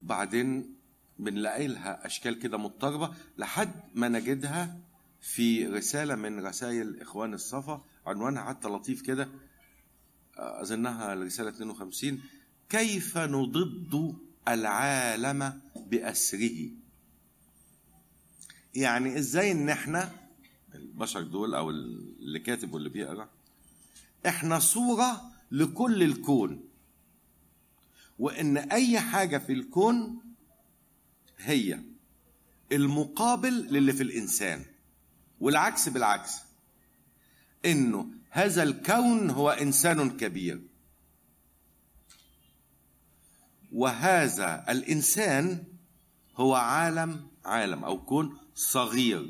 بعدين بنلاقي لها اشكال كده مضطربه لحد ما نجدها في رساله من رسائل اخوان الصفا عنوانها حتى لطيف كده اظنها الرساله 52 كيف نضد العالم باسره يعني ازاي ان احنا البشر دول او اللي كاتب واللي بيقرا احنا صوره لكل الكون وان اي حاجه في الكون هي المقابل للي في الانسان والعكس بالعكس انه هذا الكون هو انسان كبير وهذا الانسان هو عالم عالم او كون صغير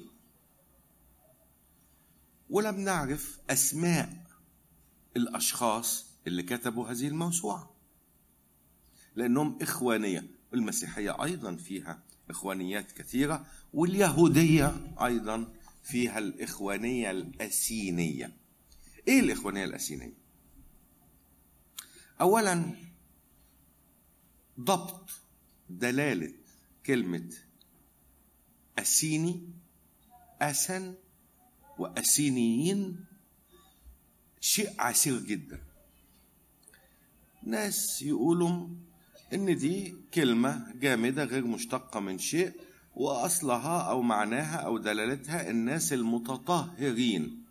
ولم نعرف اسماء الاشخاص اللي كتبوا هذه الموسوعه لانهم اخوانيه المسيحيه ايضا فيها اخوانيات كثيره واليهوديه ايضا فيها الاخوانيه الاسينيه ايه الاخوانيه الاسينيه اولا ضبط دلاله كلمه اسيني اسن واسينيين شيء عسير جدا ناس يقولوا ان دي كلمه جامده غير مشتقه من شيء واصلها او معناها او دلالتها الناس المتطهرين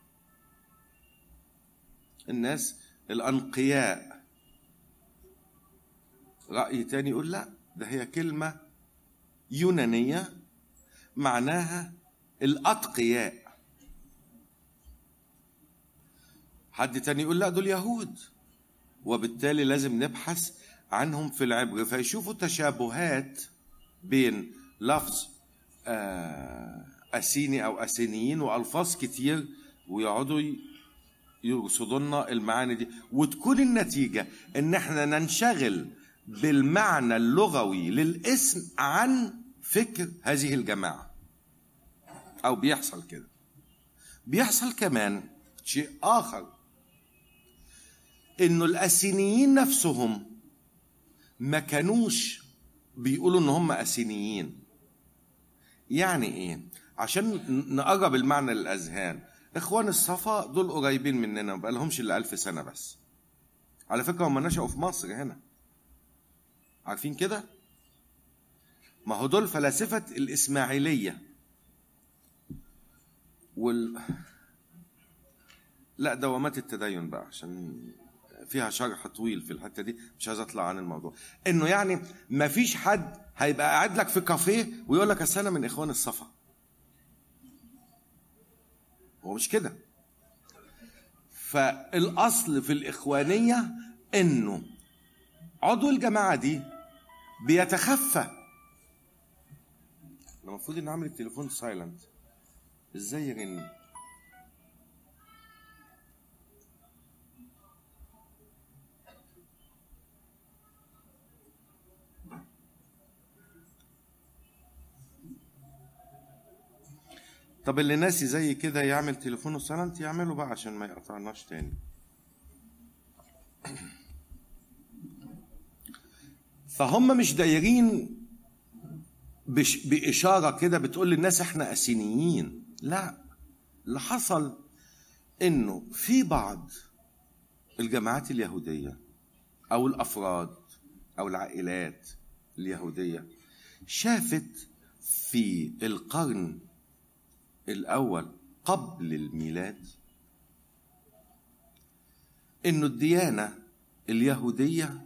الناس الانقياء راي تاني يقول لا ده هي كلمه يونانيه معناها الاتقياء حد تاني يقول لا دول يهود وبالتالي لازم نبحث عنهم في العبر فيشوفوا تشابهات بين لفظ أسيني أو أسينيين وألفاظ كتير ويقعدوا يرصدوا لنا المعاني دي وتكون النتيجة إن إحنا ننشغل بالمعنى اللغوي للاسم عن فكر هذه الجماعة أو بيحصل كده بيحصل كمان شيء آخر إنه الأسينيين نفسهم ما كانوش بيقولوا إن هم أسينيين يعني إيه؟ عشان نقرب المعنى للأذهان إخوان الصفا دول قريبين مننا ما بقالهمش إلا ألف سنة بس على فكرة هم نشأوا في مصر هنا عارفين كده؟ ما هو دول فلاسفة الإسماعيلية وال لا دوامات التدين بقى عشان فيها شرح طويل في الحته دي مش عايز اطلع عن الموضوع انه يعني ما فيش حد هيبقى قاعد لك في كافيه ويقول لك اصل انا من اخوان الصفا هو مش كده فالاصل في الاخوانيه انه عضو الجماعه دي بيتخفى المفروض ان اعمل التليفون سايلنت ازاي يرن طب اللي ناسي زي كده يعمل تليفونه سايلنت يعمله بقى عشان ما يقطعناش تاني فهم مش دايرين بش بإشارة كده بتقول للناس احنا أسينيين لا اللي حصل انه في بعض الجماعات اليهودية أو الأفراد أو العائلات اليهودية شافت في القرن الأول قبل الميلاد إنه الديانة اليهودية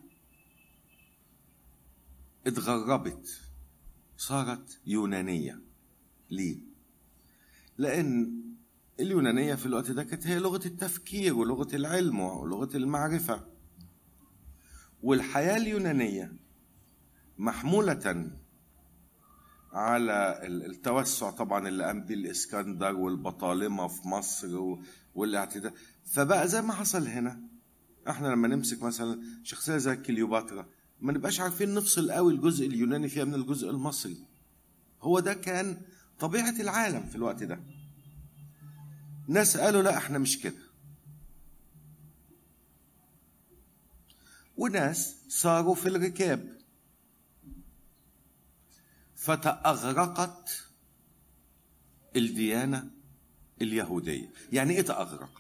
اتغربت صارت يونانية ليه؟ لأن اليونانية في الوقت ده كانت هي لغة التفكير ولغة العلم ولغة المعرفة والحياة اليونانية محمولة على التوسع طبعا اللي قام بيه الاسكندر والبطالمه في مصر والاعتداء فبقى زي ما حصل هنا احنا لما نمسك مثلا شخصيه زي كليوباترا ما نبقاش عارفين نفصل قوي الجزء اليوناني فيها من الجزء المصري هو ده كان طبيعه العالم في الوقت ده ناس قالوا لا احنا مش كده وناس صاروا في الركاب فتأغرقت الديانة اليهودية يعني ايه تأغرق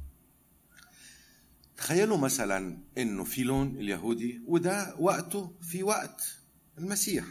تخيلوا مثلا انه فيلون اليهودي وده وقته في وقت المسيح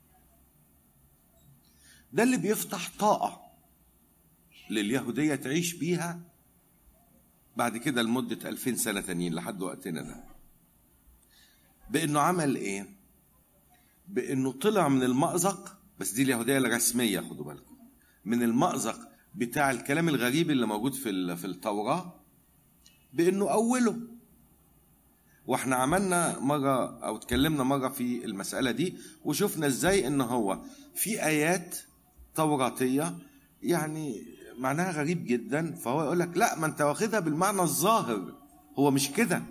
ده اللي بيفتح طاقة لليهودية تعيش بيها بعد كده لمدة ألفين سنة تانيين لحد وقتنا ده بأنه عمل إيه؟ بأنه طلع من المأزق بس دي اليهودية الرسمية خدوا بالكم من المأزق بتاع الكلام الغريب اللي موجود في في التوراة بأنه أوله واحنا عملنا مرة أو اتكلمنا مرة في المسألة دي وشفنا ازاي ان هو في آيات توراتية يعني معناها غريب جدا فهو يقول لك لا ما انت واخدها بالمعنى الظاهر هو مش كده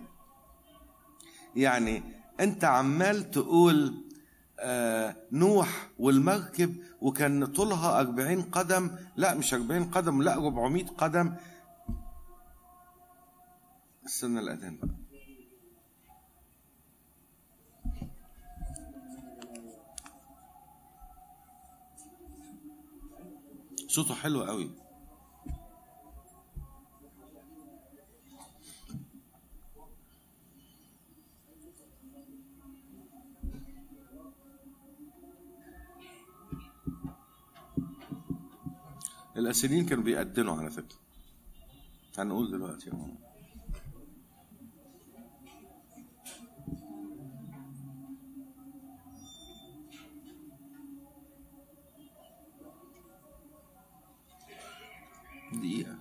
يعني انت عمال تقول آه نوح والمركب وكان طولها أربعين قدم لا مش أربعين قدم لا ربعمائة قدم استنى الأذان بقى صوته حلو قوي الأسيرين كانوا بيأذنوا على فكرة هنقول دلوقتي دقيقة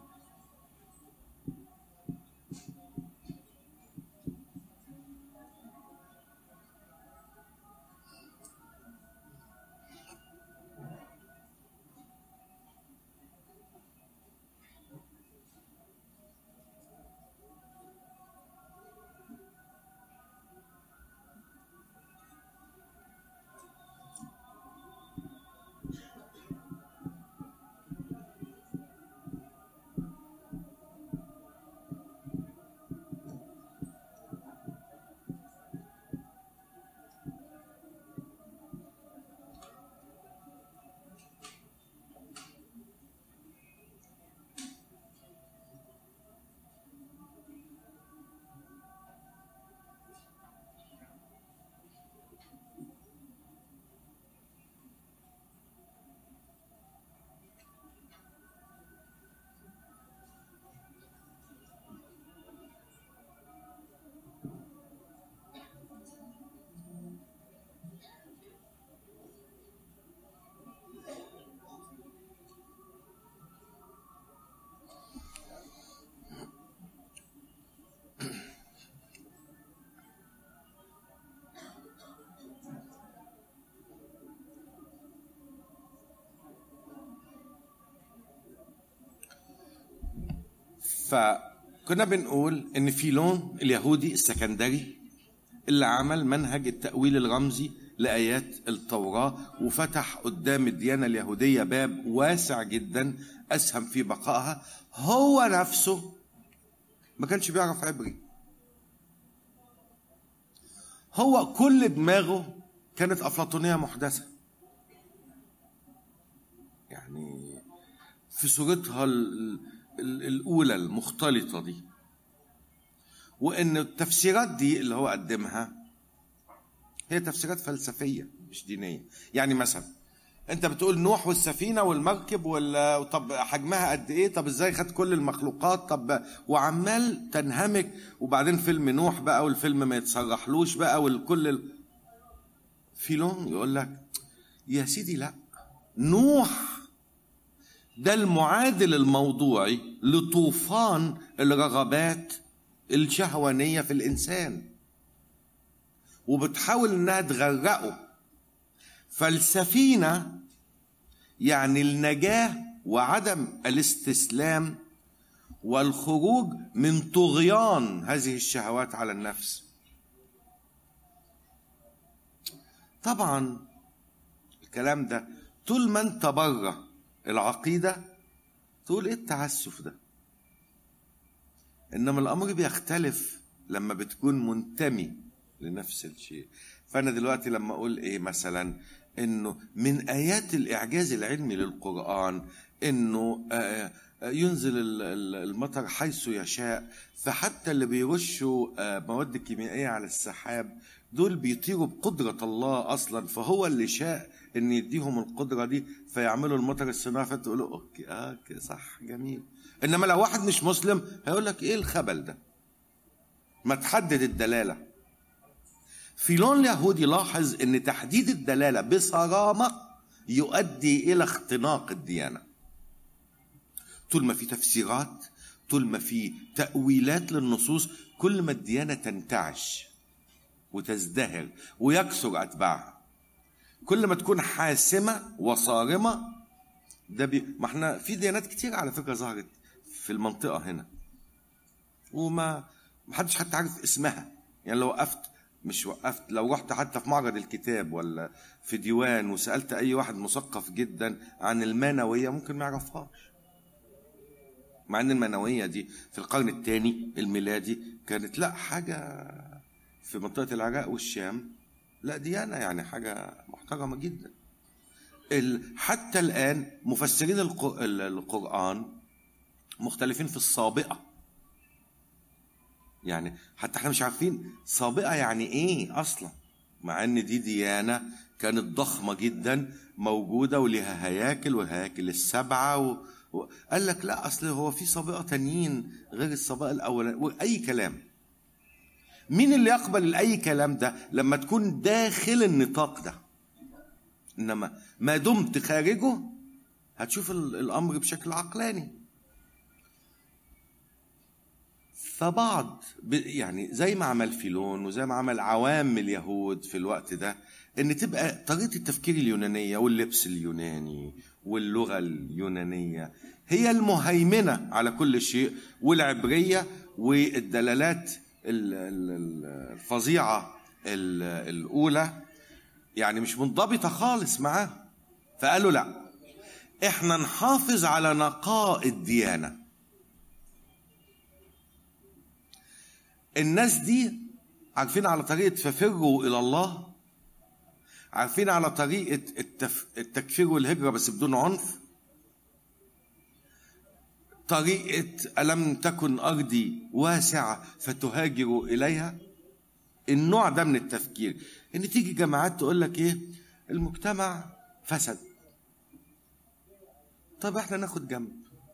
فكنا بنقول ان فيلون اليهودي السكندري اللي عمل منهج التأويل الرمزي لآيات التوراة وفتح قدام الديانة اليهودية باب واسع جدا أسهم في بقائها هو نفسه ما كانش بيعرف عبري هو كل دماغه كانت أفلاطونية محدثة يعني في صورتها الأولى المختلطة دي وإن التفسيرات دي اللي هو قدمها هي تفسيرات فلسفية مش دينية يعني مثلا انت بتقول نوح والسفينة والمركب ولا طب حجمها قد ايه طب ازاي خد كل المخلوقات طب وعمال تنهمك وبعدين فيلم نوح بقى والفيلم ما يتصرحلوش بقى والكل ال... فيلون يقول لك يا سيدي لا نوح ده المعادل الموضوعي لطوفان الرغبات الشهوانية في الإنسان وبتحاول إنها تغرقه فالسفينة يعني النجاة وعدم الاستسلام والخروج من طغيان هذه الشهوات على النفس طبعا الكلام ده طول ما انت بره العقيدة تقول ايه التعسف ده انما الامر بيختلف لما بتكون منتمي لنفس الشيء فانا دلوقتي لما اقول ايه مثلا انه من ايات الاعجاز العلمي للقران انه آه، آه، ينزل ال- ال- المطر حيث يشاء فحتى اللي بيرشوا آه، مواد كيميائيه على السحاب دول بيطيروا بقدره الله اصلا فهو اللي شاء ان يديهم القدره دي فيعملوا المطر الصناعي فتقولوا اوكي آه، اوكي صح جميل انما لو واحد مش مسلم هيقول لك ايه الخبل ده ما تحدد الدلاله فيلون اليهودي لاحظ ان تحديد الدلاله بصرامه يؤدي الى اختناق الديانه طول ما في تفسيرات طول ما في تاويلات للنصوص كل ما الديانه تنتعش وتزدهر ويكثر اتباعها كل ما تكون حاسمه وصارمه ده بي... ما احنا في ديانات كتير على فكره ظهرت في المنطقه هنا وما محدش حتى عارف اسمها يعني لو وقفت مش وقفت لو رحت حتى في معرض الكتاب ولا في ديوان وسالت اي واحد مثقف جدا عن المانويه ممكن ما يعرفهاش مع ان المانويه دي في القرن الثاني الميلادي كانت لا حاجه في منطقه العراق والشام لا ديانه يعني حاجه محترمه جدا ال- حتى الان مفسرين الق- ال- القران مختلفين في السابقه يعني حتى احنا مش عارفين سابقه يعني ايه اصلا مع ان دي ديانه كانت ضخمه جدا موجوده ولها هياكل والهياكل السبعه و... و... قال لك لا اصل هو في سابقه تانيين غير السابقه الاولانيه واي كلام مين اللي يقبل اي كلام ده لما تكون داخل النطاق ده انما ما دمت خارجه هتشوف ال- الامر بشكل عقلاني فبعض ب- يعني زي ما عمل فيلون وزي ما عمل عوام اليهود في الوقت ده ان تبقى طريقه التفكير اليونانيه واللبس اليوناني واللغه اليونانيه هي المهيمنه على كل شيء والعبريه والدلالات ال- ال- ال- الفظيعه ال- الاولى يعني مش منضبطه خالص معاه فقالوا لا احنا نحافظ على نقاء الديانه الناس دي عارفين على طريقة ففروا إلى الله عارفين على طريقة التف... التكفير والهجرة بس بدون عنف طريقة ألم تكن أرضي واسعة فتهاجروا إليها النوع ده من التفكير إن تيجي جماعات تقول لك إيه المجتمع فسد طب إحنا ناخد جنب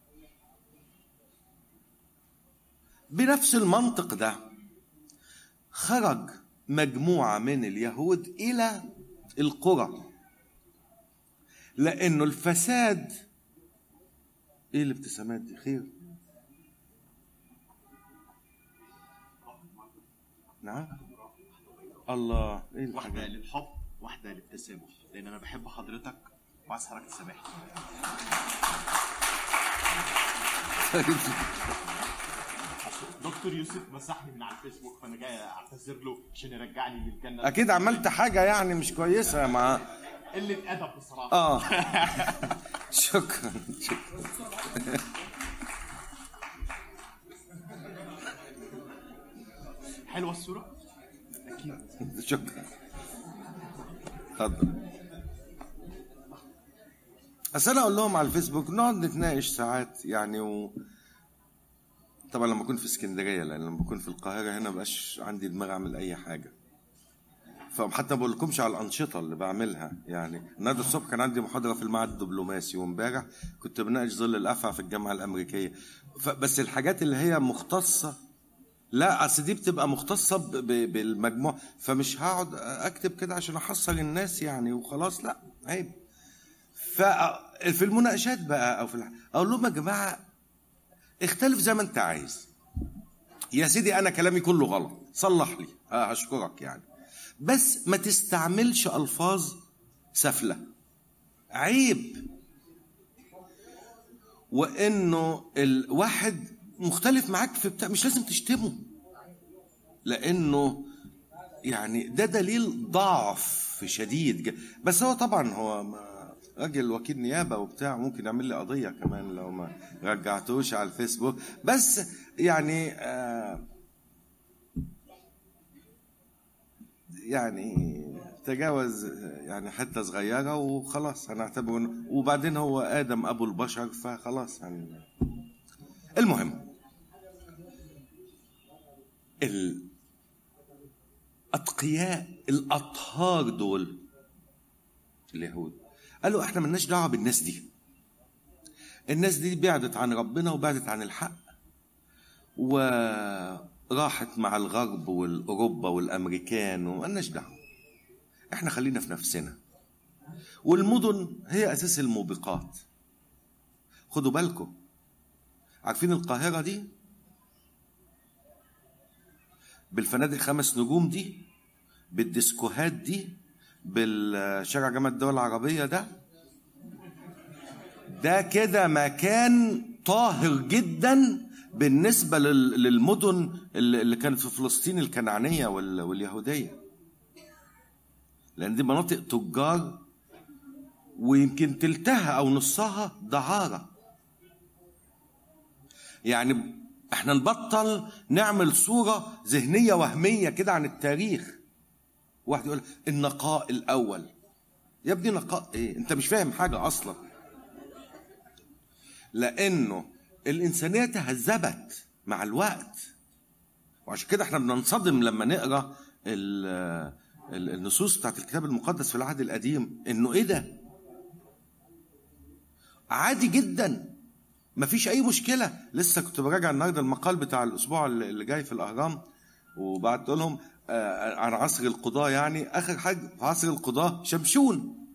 بنفس المنطق ده خرج مجموعة من اليهود إلى القرى لأنه الفساد إيه الابتسامات دي خير نعم الله إيه واحدة الحاجات للحب واحدة للتسامح لأن أنا بحب حضرتك وعايز حضرتك تسامحني دكتور يوسف مسحني من على الفيسبوك فأنا جاي أعتذر له عشان يرجعني للجنة أكيد عملت حاجة يعني مش كويسة مع قلة أدب بصراحة آه شكرا شكرا حلوة الصورة؟ أكيد شكرا اتفضل اصل انا اقول لهم على الفيسبوك نقعد نتناقش ساعات يعني و طبعا لما اكون في اسكندريه لان لما بكون في القاهره هنا مبقاش عندي دماغ اعمل اي حاجه فحتى ما بقولكمش على الانشطه اللي بعملها يعني النهارده الصبح كان عندي محاضره في المعهد الدبلوماسي وامبارح كنت بناقش ظل الافعى في الجامعه الامريكيه فبس الحاجات اللي هي مختصه لا اصل دي بتبقى مختصه ب- ب- بالمجموع فمش هقعد اكتب كده عشان احصل الناس يعني وخلاص لا عيب ففي المناقشات بقى او في الح... اقول لهم يا جماعه اختلف زي ما انت عايز يا سيدي انا كلامي كله غلط صلح لي آه، هشكرك يعني بس ما تستعملش الفاظ سفله عيب وانه الواحد مختلف معاك في بتاع مش لازم تشتمه لانه يعني ده دليل ضعف شديد ج- بس هو طبعا هو ما راجل وكيل نيابه وبتاع ممكن يعمل لي قضيه كمان لو ما رجعتوش على الفيسبوك بس يعني آه يعني تجاوز يعني حته صغيره وخلاص هنعتبره إنه- وبعدين هو ادم ابو البشر فخلاص يعني المهم الاتقياء الاطهار دول اليهود قالوا احنا ملناش دعوه بالناس دي الناس دي بعدت عن ربنا وبعدت عن الحق وراحت مع الغرب والاوروبا والامريكان ومالناش دعوه احنا خلينا في نفسنا والمدن هي اساس الموبقات خدوا بالكم عارفين القاهره دي بالفنادق خمس نجوم دي بالديسكوهات دي بالشارع جامعة الدول العربية ده ده كده مكان طاهر جدا بالنسبة لل- للمدن اللي اللي كانت في فلسطين الكنعانية وال- واليهودية لأن دي مناطق تجار ويمكن تلتها أو نصها دعارة يعني احنا نبطل نعمل صورة ذهنية وهمية كده عن التاريخ واحد يقول النقاء الأول يا ابني نقاء ايه انت مش فاهم حاجة أصلا لأنه الإنسانية تهذبت مع الوقت وعشان كده احنا بننصدم لما نقرا ال- ال- النصوص بتاعت الكتاب المقدس في العهد القديم انه ايه ده عادي جدا مفيش اي مشكله لسه كنت براجع النهارده المقال بتاع الاسبوع اللي اللي جاي في الاهرام وبعت لهم آه، عن عصر القضاه يعني اخر حاجه في عصر القضاه شمشون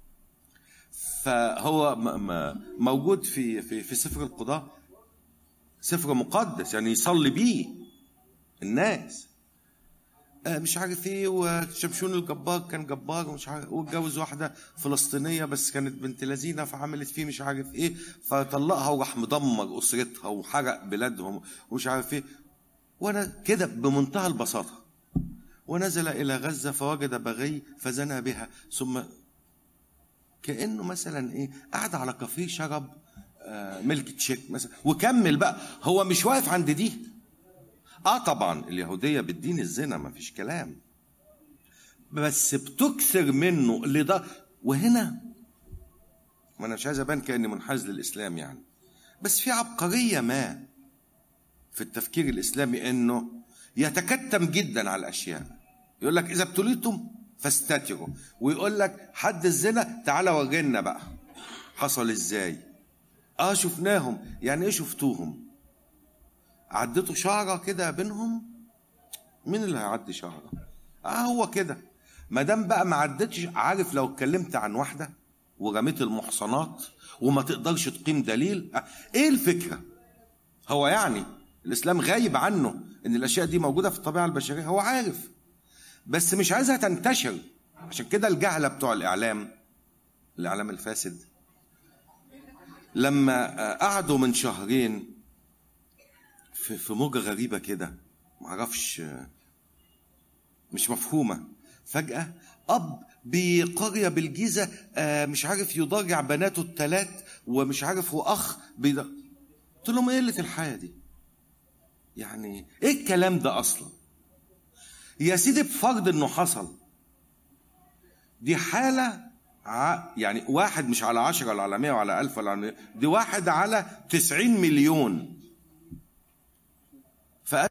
فهو م- م- موجود في في في سفر القضاه سفر مقدس يعني يصلي بيه الناس آه، مش عارف ايه وشمشون الجبار كان جبار ومش عارف واتجوز واحده فلسطينيه بس كانت بنت لذينه فعملت فيه مش عارف ايه فطلقها وراح مدمر اسرتها وحرق بلادهم ومش عارف ايه وانا كده بمنتهى البساطه ونزل الى غزه فوجد بغي فزنى بها ثم كانه مثلا ايه قعد على كافيه شرب آه، ميلك تشيك مثلا وكمل بقى هو مش واقف عند دي اه طبعا اليهوديه بالدين الزنا ما فيش كلام بس بتكثر منه لده وهنا ما انا مش عايز ابان كاني منحاز للاسلام يعني بس في عبقريه ما في التفكير الاسلامي انه يتكتم جدا على الاشياء يقول لك اذا ابتليتم فاستتروا ويقول لك حد الزنا تعالى ورينا بقى حصل ازاي اه شفناهم يعني ايه شفتوهم عديتوا شعره كده بينهم مين اللي هيعدي شعره اه هو كده ما دام بقى ما عدتش عارف لو اتكلمت عن واحده ورميت المحصنات وما تقدرش تقيم دليل آه، ايه الفكره هو يعني الاسلام غايب عنه ان الاشياء دي موجوده في الطبيعه البشريه هو عارف بس مش عايزها تنتشر عشان كده الجهله بتوع الاعلام الاعلام الفاسد لما آه، قعدوا من شهرين في في موجة غريبة كده معرفش مش مفهومة فجأة أب بقرية بالجيزة آه، مش عارف يضاجع بناته التلات ومش عارف وأخ بيض... قلت لهم إيه قلة الحياة دي؟ يعني إيه الكلام ده أصلا؟ يا سيدي بفرض إنه حصل دي حالة ع... يعني واحد مش على عشرة ولا على مية ولا ألف ولا على مية. دي واحد على تسعين مليون فقال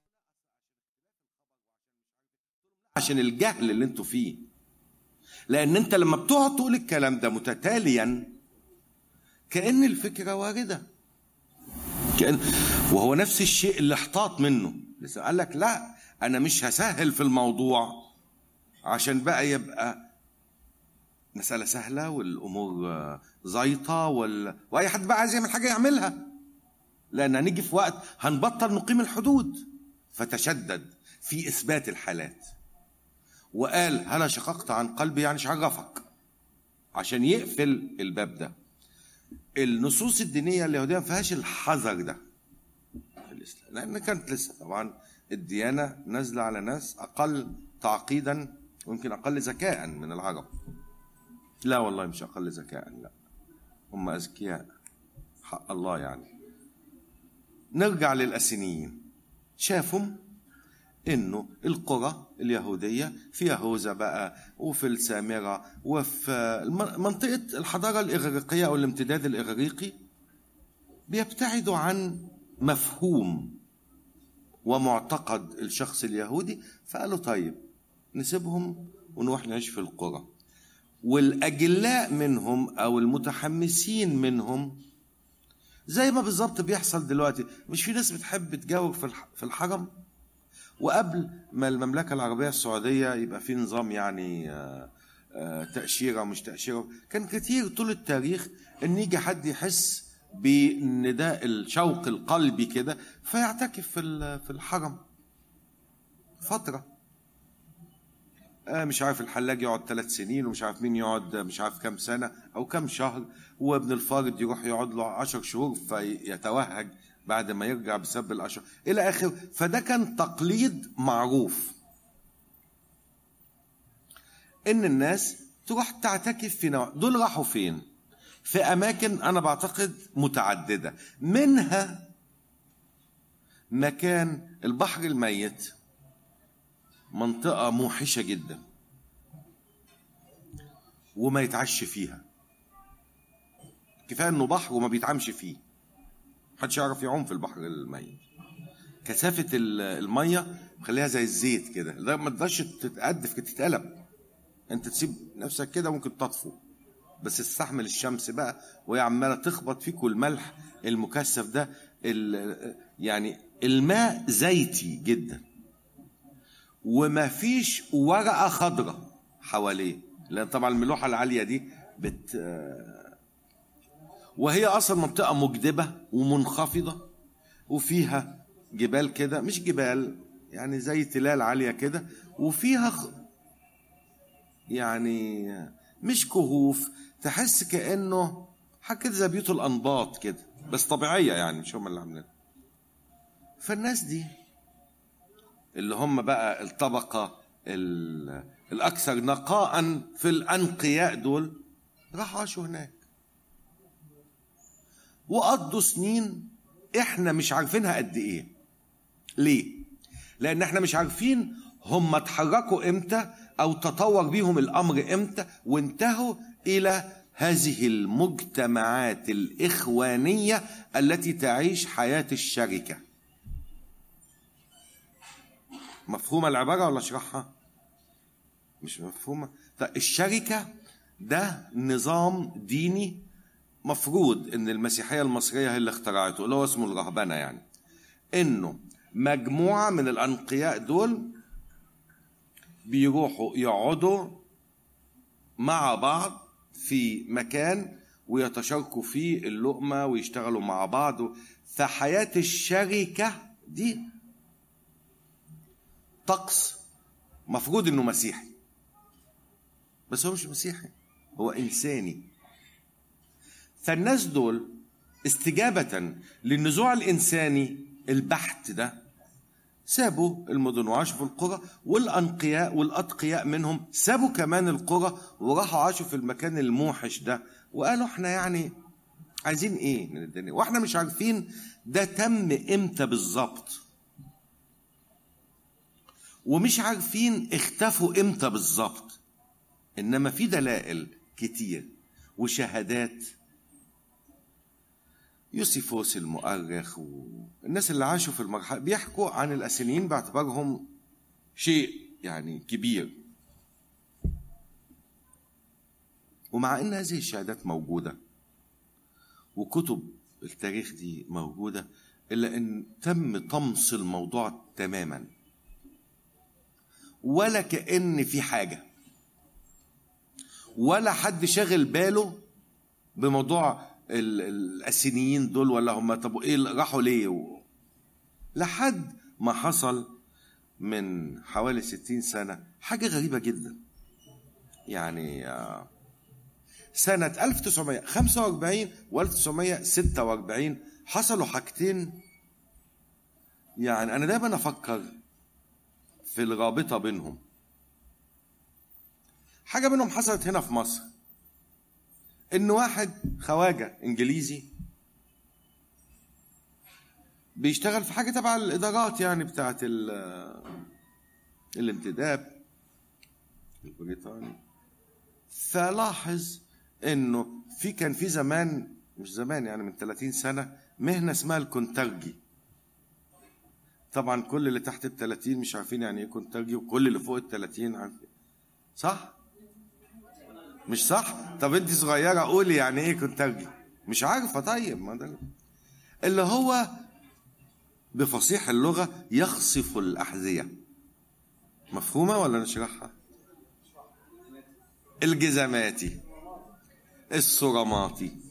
عشان الجهل اللي انتوا فيه لان انت لما بتقعد تقول الكلام ده متتاليا كان الفكره وارده كأن وهو نفس الشيء اللي احتاط منه لسه قال لك لا انا مش هسهل في الموضوع عشان بقى يبقى مسألة سهلة والأمور آه، زيطة وال... وأي حد بقى عايز يعمل حاجة يعملها لأن هنيجي في وقت هنبطل نقيم الحدود فتشدد في إثبات الحالات وقال هل شققت عن قلبي يعني عرفك عشان يقفل الباب ده النصوص الدينية اليهودية ما فيهاش الحذر ده في الإسلام لأن كانت لسه طبعا الديانة نازلة على ناس أقل تعقيدا ويمكن أقل ذكاء من العرب لا والله مش أقل ذكاء لا هم أذكياء حق الله يعني نرجع للأسينيين شافهم انه القرى اليهوديه في يهوذا بقى وفي السامره وفي الم- منطقه الحضاره الاغريقيه او الامتداد الاغريقي بيبتعدوا عن مفهوم ومعتقد الشخص اليهودي فقالوا طيب نسيبهم ونروح نعيش في القرى والاجلاء منهم او المتحمسين منهم زي ما بالظبط بيحصل دلوقتي مش في ناس بتحب تجاوب في الح- في الحرم وقبل ما المملكه العربيه السعوديه يبقى في نظام يعني آه، آه، تاشيره ومش تاشيره كان كتير طول التاريخ ان يجي حد يحس بنداء الشوق القلبي كده فيعتكف في ال- في الحرم فتره آه، مش عارف الحلاج يقعد ثلاث سنين ومش عارف مين يقعد مش عارف كام سنة أو كام شهر وابن الفارض يروح يقعد له عشر شهور فيتوهج بعد ما يرجع بسبب الأشهر إلى آخره فده كان تقليد معروف إن الناس تروح تعتكف في نوع دول راحوا فين؟ في أماكن أنا بعتقد متعددة منها مكان البحر الميت منطقة موحشة جدا وما يتعش فيها كفاية انه بحر وما بيتعمش فيه محدش يعرف يعوم في البحر الميت كثافة ال- المية مخليها زي الزيت كده لا ما تقدرش تتقدف كده تتقلب انت تسيب نفسك كده ممكن تطفو بس تستحمل الشمس بقى وهي عماله تخبط فيك والملح المكثف ده ال- يعني الماء زيتي جدا وما فيش ورقه خضراء حواليه لان طبعا الملوحه العاليه دي بت وهي اصلا منطقه مجدبه ومنخفضه وفيها جبال كده مش جبال يعني زي تلال عاليه كده وفيها خ- يعني مش كهوف تحس كانه حاجه كده زي بيوت الانباط كده بس طبيعيه يعني مش هم اللي عاملينها فالناس دي اللي هم بقى الطبقة ال- الأكثر نقاء في الأنقياء دول راحوا عاشوا هناك وقضوا سنين احنا مش عارفينها قد ايه ليه لان احنا مش عارفين هم اتحركوا امتى او تطور بيهم الامر امتى وانتهوا الى هذه المجتمعات الاخوانيه التي تعيش حياه الشركه مفهومة العبارة ولا اشرحها؟ مش مفهومة؟ طيب الشركة ده نظام ديني مفروض ان المسيحية المصرية هي اللي اخترعته اللي هو اسمه الرهبنة يعني انه مجموعة من الانقياء دول بيروحوا يقعدوا مع بعض في مكان ويتشاركوا فيه اللقمة ويشتغلوا مع بعض فحياة الشركة دي طقس مفروض انه مسيحي بس هو مش مسيحي هو انساني فالناس دول استجابة للنزوع الإنساني البحت ده سابوا المدن وعاشوا في القرى والأنقياء والأتقياء منهم سابوا كمان القرى وراحوا عاشوا في المكان الموحش ده وقالوا احنا يعني عايزين ايه من الدنيا واحنا مش عارفين ده تم امتى بالظبط ومش عارفين اختفوا امتى بالظبط انما في دلائل كتير وشهادات يوسيفوس المؤرخ والناس اللي عاشوا في المرحلة بيحكوا عن الأسينيين باعتبارهم شيء يعني كبير ومع أن هذه الشهادات موجودة وكتب التاريخ دي موجودة إلا أن تم طمس الموضوع تماما ولا كأن في حاجة ولا حد شاغل باله بموضوع ال- الاسينيين دول ولا هم طب ايه راحوا ليه و... لحد ما حصل من حوالي ستين سنة حاجة غريبة جدا يعني آه، سنة 1945 و 1946 حصلوا حاجتين يعني أنا دايما أفكر في الرابطة بينهم حاجة منهم حصلت هنا في مصر ان واحد خواجه انجليزي بيشتغل في حاجه تبع الادارات يعني بتاعت ال- الانتداب البريطاني فلاحظ انه في كان في زمان مش زمان يعني من 30 سنه مهنه اسمها الكونترجي طبعا كل اللي تحت ال 30 مش عارفين يعني ايه كونترجي وكل اللي فوق ال 30 عارفين صح؟ مش صح؟ طب انت صغيره قولي يعني ايه كونترجي مش عارفه طيب ما ده اللي هو بفصيح اللغه يخصف الاحذيه مفهومه ولا نشرحها؟ الجزماتي الصراماتي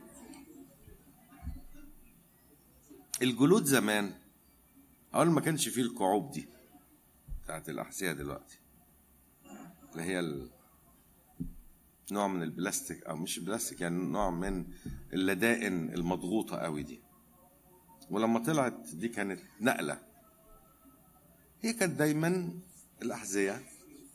الجلود زمان اول ما كانش فيه الكعوب دي بتاعت الاحذيه دلوقتي اللي هي ال... نوع من البلاستيك او مش بلاستيك يعني نوع من اللدائن المضغوطه قوي دي ولما طلعت دي كانت نقله هي كانت دايما الاحذيه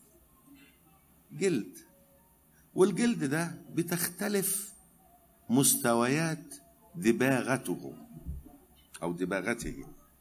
جلد والجلد ده بتختلف مستويات دباغته او دباغته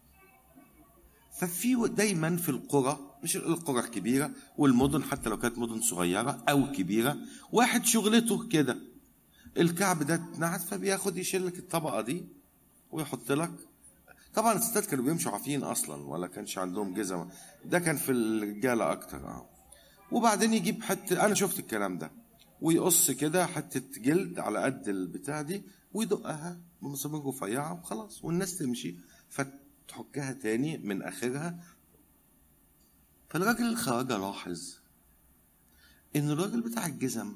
ففي دايما في القرى مش القرى الكبيرة والمدن حتى لو كانت مدن صغيرة أو كبيرة واحد شغلته كده الكعب ده اتنعت فبياخد يشيل لك الطبقة دي ويحط لك طبعا الستات كانوا بيمشوا عافيين أصلا ولا كانش عندهم جزم ده كان في الرجالة أكتر اه وبعدين يجيب حتة أنا شفت الكلام ده ويقص كده حتة جلد على قد البتاع دي ويدقها بمسامير رفيعة وخلاص والناس تمشي فتحكها تاني من آخرها فالراجل الخواجة لاحظ إن الراجل بتاع الجزم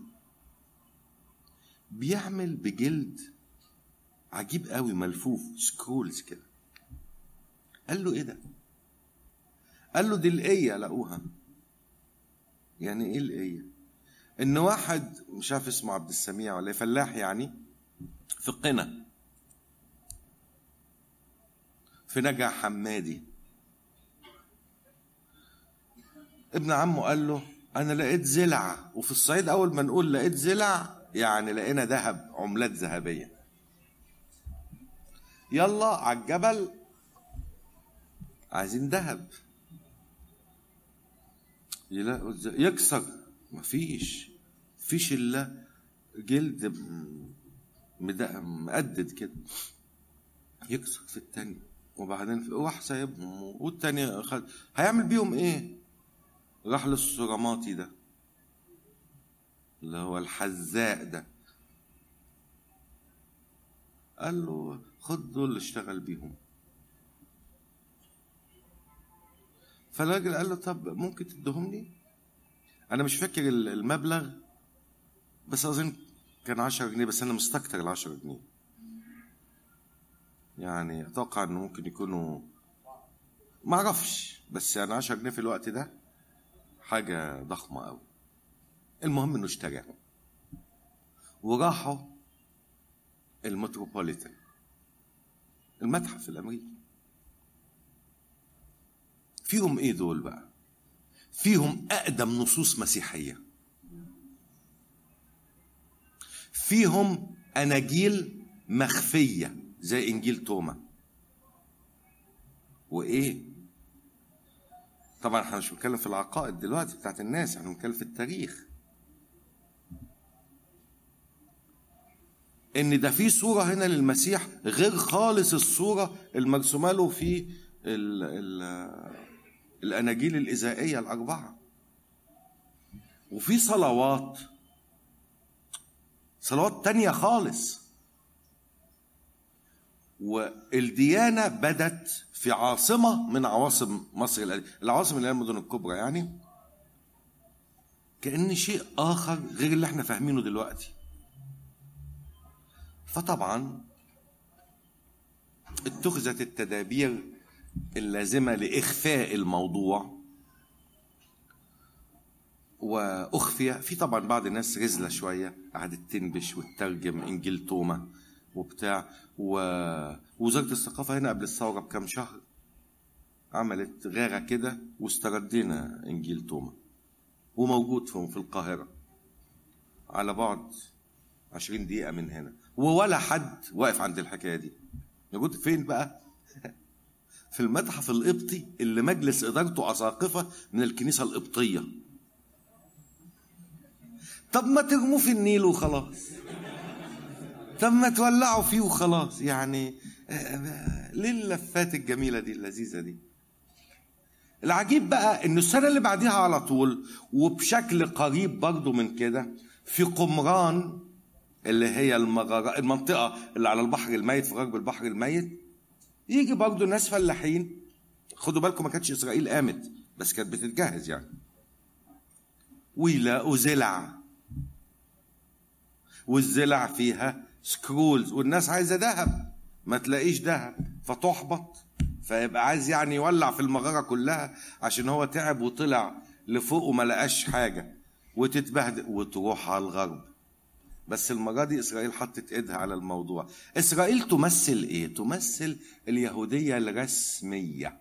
بيعمل بجلد عجيب قوي ملفوف سكرولز كده قال له ايه ده قال له دي القية لقوها يعني ايه القية ان واحد مش عارف اسمه عبد السميع ولا إيه، فلاح يعني في قنا في نجع حمادي ابن عمه قال له انا لقيت زلع وفي الصعيد اول ما نقول لقيت زلع يعني لقينا ذهب عملات ذهبيه يلا على الجبل عايزين ذهب يلاقوا الز- يكسر مفيش فيش الا جلد م- مد- مقدد كده يكسر في التاني وبعدين في راح سايبهم والتاني خد هيعمل بيهم ايه؟ راح للصراماتي ده اللي هو الحذاء ده قال له خد دول اشتغل بيهم فالراجل قال له طب ممكن تديهم لي انا مش فاكر ال- المبلغ بس اظن كان 10 جنيه بس انا مستكتر ال 10 جنيه يعني اتوقع انه ممكن يكونوا ما اعرفش بس يعني 10 جنيه في الوقت ده حاجه ضخمه قوي المهم انه اشتراهم وراحوا المتروبوليتان المتحف الامريكي فيهم ايه دول بقى فيهم اقدم نصوص مسيحيه فيهم اناجيل مخفيه زي انجيل توما وايه طبعا احنا مش بنتكلم في العقائد دلوقتي بتاعت الناس احنا بنتكلم في التاريخ ان ده في صوره هنا للمسيح غير خالص الصوره المرسومه له في ال ال الاناجيل الاذائيه الاربعه وفي صلوات صلوات تانية خالص والديانة بدت في عاصمة من عواصم مصر القديمة العواصم اللي هي المدن الكبرى يعني كأن شيء آخر غير اللي احنا فاهمينه دلوقتي فطبعا اتخذت التدابير اللازمة لإخفاء الموضوع وأخفي في طبعا بعض الناس رزلة شوية قعدت تنبش وتترجم إنجيل توما وبتاع ووزارة الثقافة هنا قبل الثورة بكام شهر عملت غارة كده واستردينا إنجيل توما وموجود في في القاهرة على بعد عشرين دقيقة من هنا وولا حد واقف عند الحكاية دي موجود فين بقى في المتحف القبطي اللي مجلس ادارته اساقفه من الكنيسه القبطيه طب ما ترموه في النيل وخلاص طب ما تولعوا فيه وخلاص يعني آه، ليه اللفات الجميله دي اللذيذه دي العجيب بقى ان السنه اللي بعديها على طول وبشكل قريب برضو من كده في قمران اللي هي المغارة المنطقة اللي على البحر الميت في غرب البحر الميت يجي برضو ناس فلاحين خدوا بالكم ما كانتش إسرائيل قامت بس كانت بتتجهز يعني ويلاقوا زلع والزلع فيها سكرولز والناس عايزة ذهب ما تلاقيش ذهب فتحبط فيبقى عايز يعني يولع في المغارة كلها عشان هو تعب وطلع لفوق وما لقاش حاجة وتتبهدل وتروح على الغرب بس المرة دي إسرائيل حطت إيدها على الموضوع إسرائيل تمثل إيه؟ تمثل اليهودية الرسمية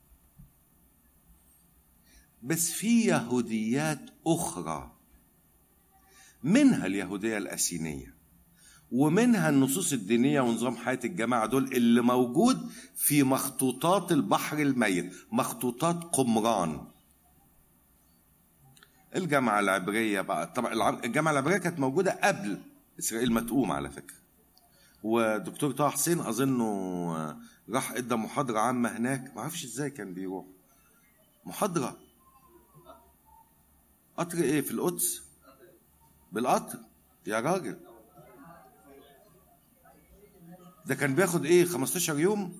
بس في يهوديات أخرى منها اليهودية الأسينية ومنها النصوص الدينية ونظام حياة الجماعة دول اللي موجود في مخطوطات البحر الميت مخطوطات قمران الجامعة العبرية بقى طبعا الع- الجامعة العبرية كانت موجودة قبل إسرائيل ما تقوم على فكرة ودكتور طه حسين أظنه راح ادى محاضرة عامة هناك ما اعرفش ازاي كان بيروح محاضرة قطر ايه في القدس بالقطر يا راجل ده كان بياخد ايه 15 يوم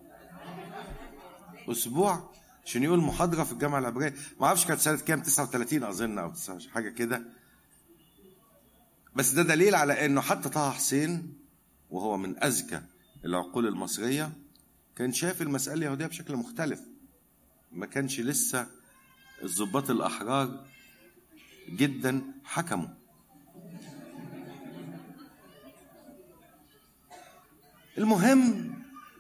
اسبوع عشان يقول محاضره في الجامعه العبريه ما اعرفش كانت سنه كام 39 اظن او 19 حاجه كده بس ده دليل على انه حتى طه حسين وهو من اذكى العقول المصريه كان شايف المساله اليهوديه بشكل مختلف ما كانش لسه الضباط الاحرار جدا حكموا المهم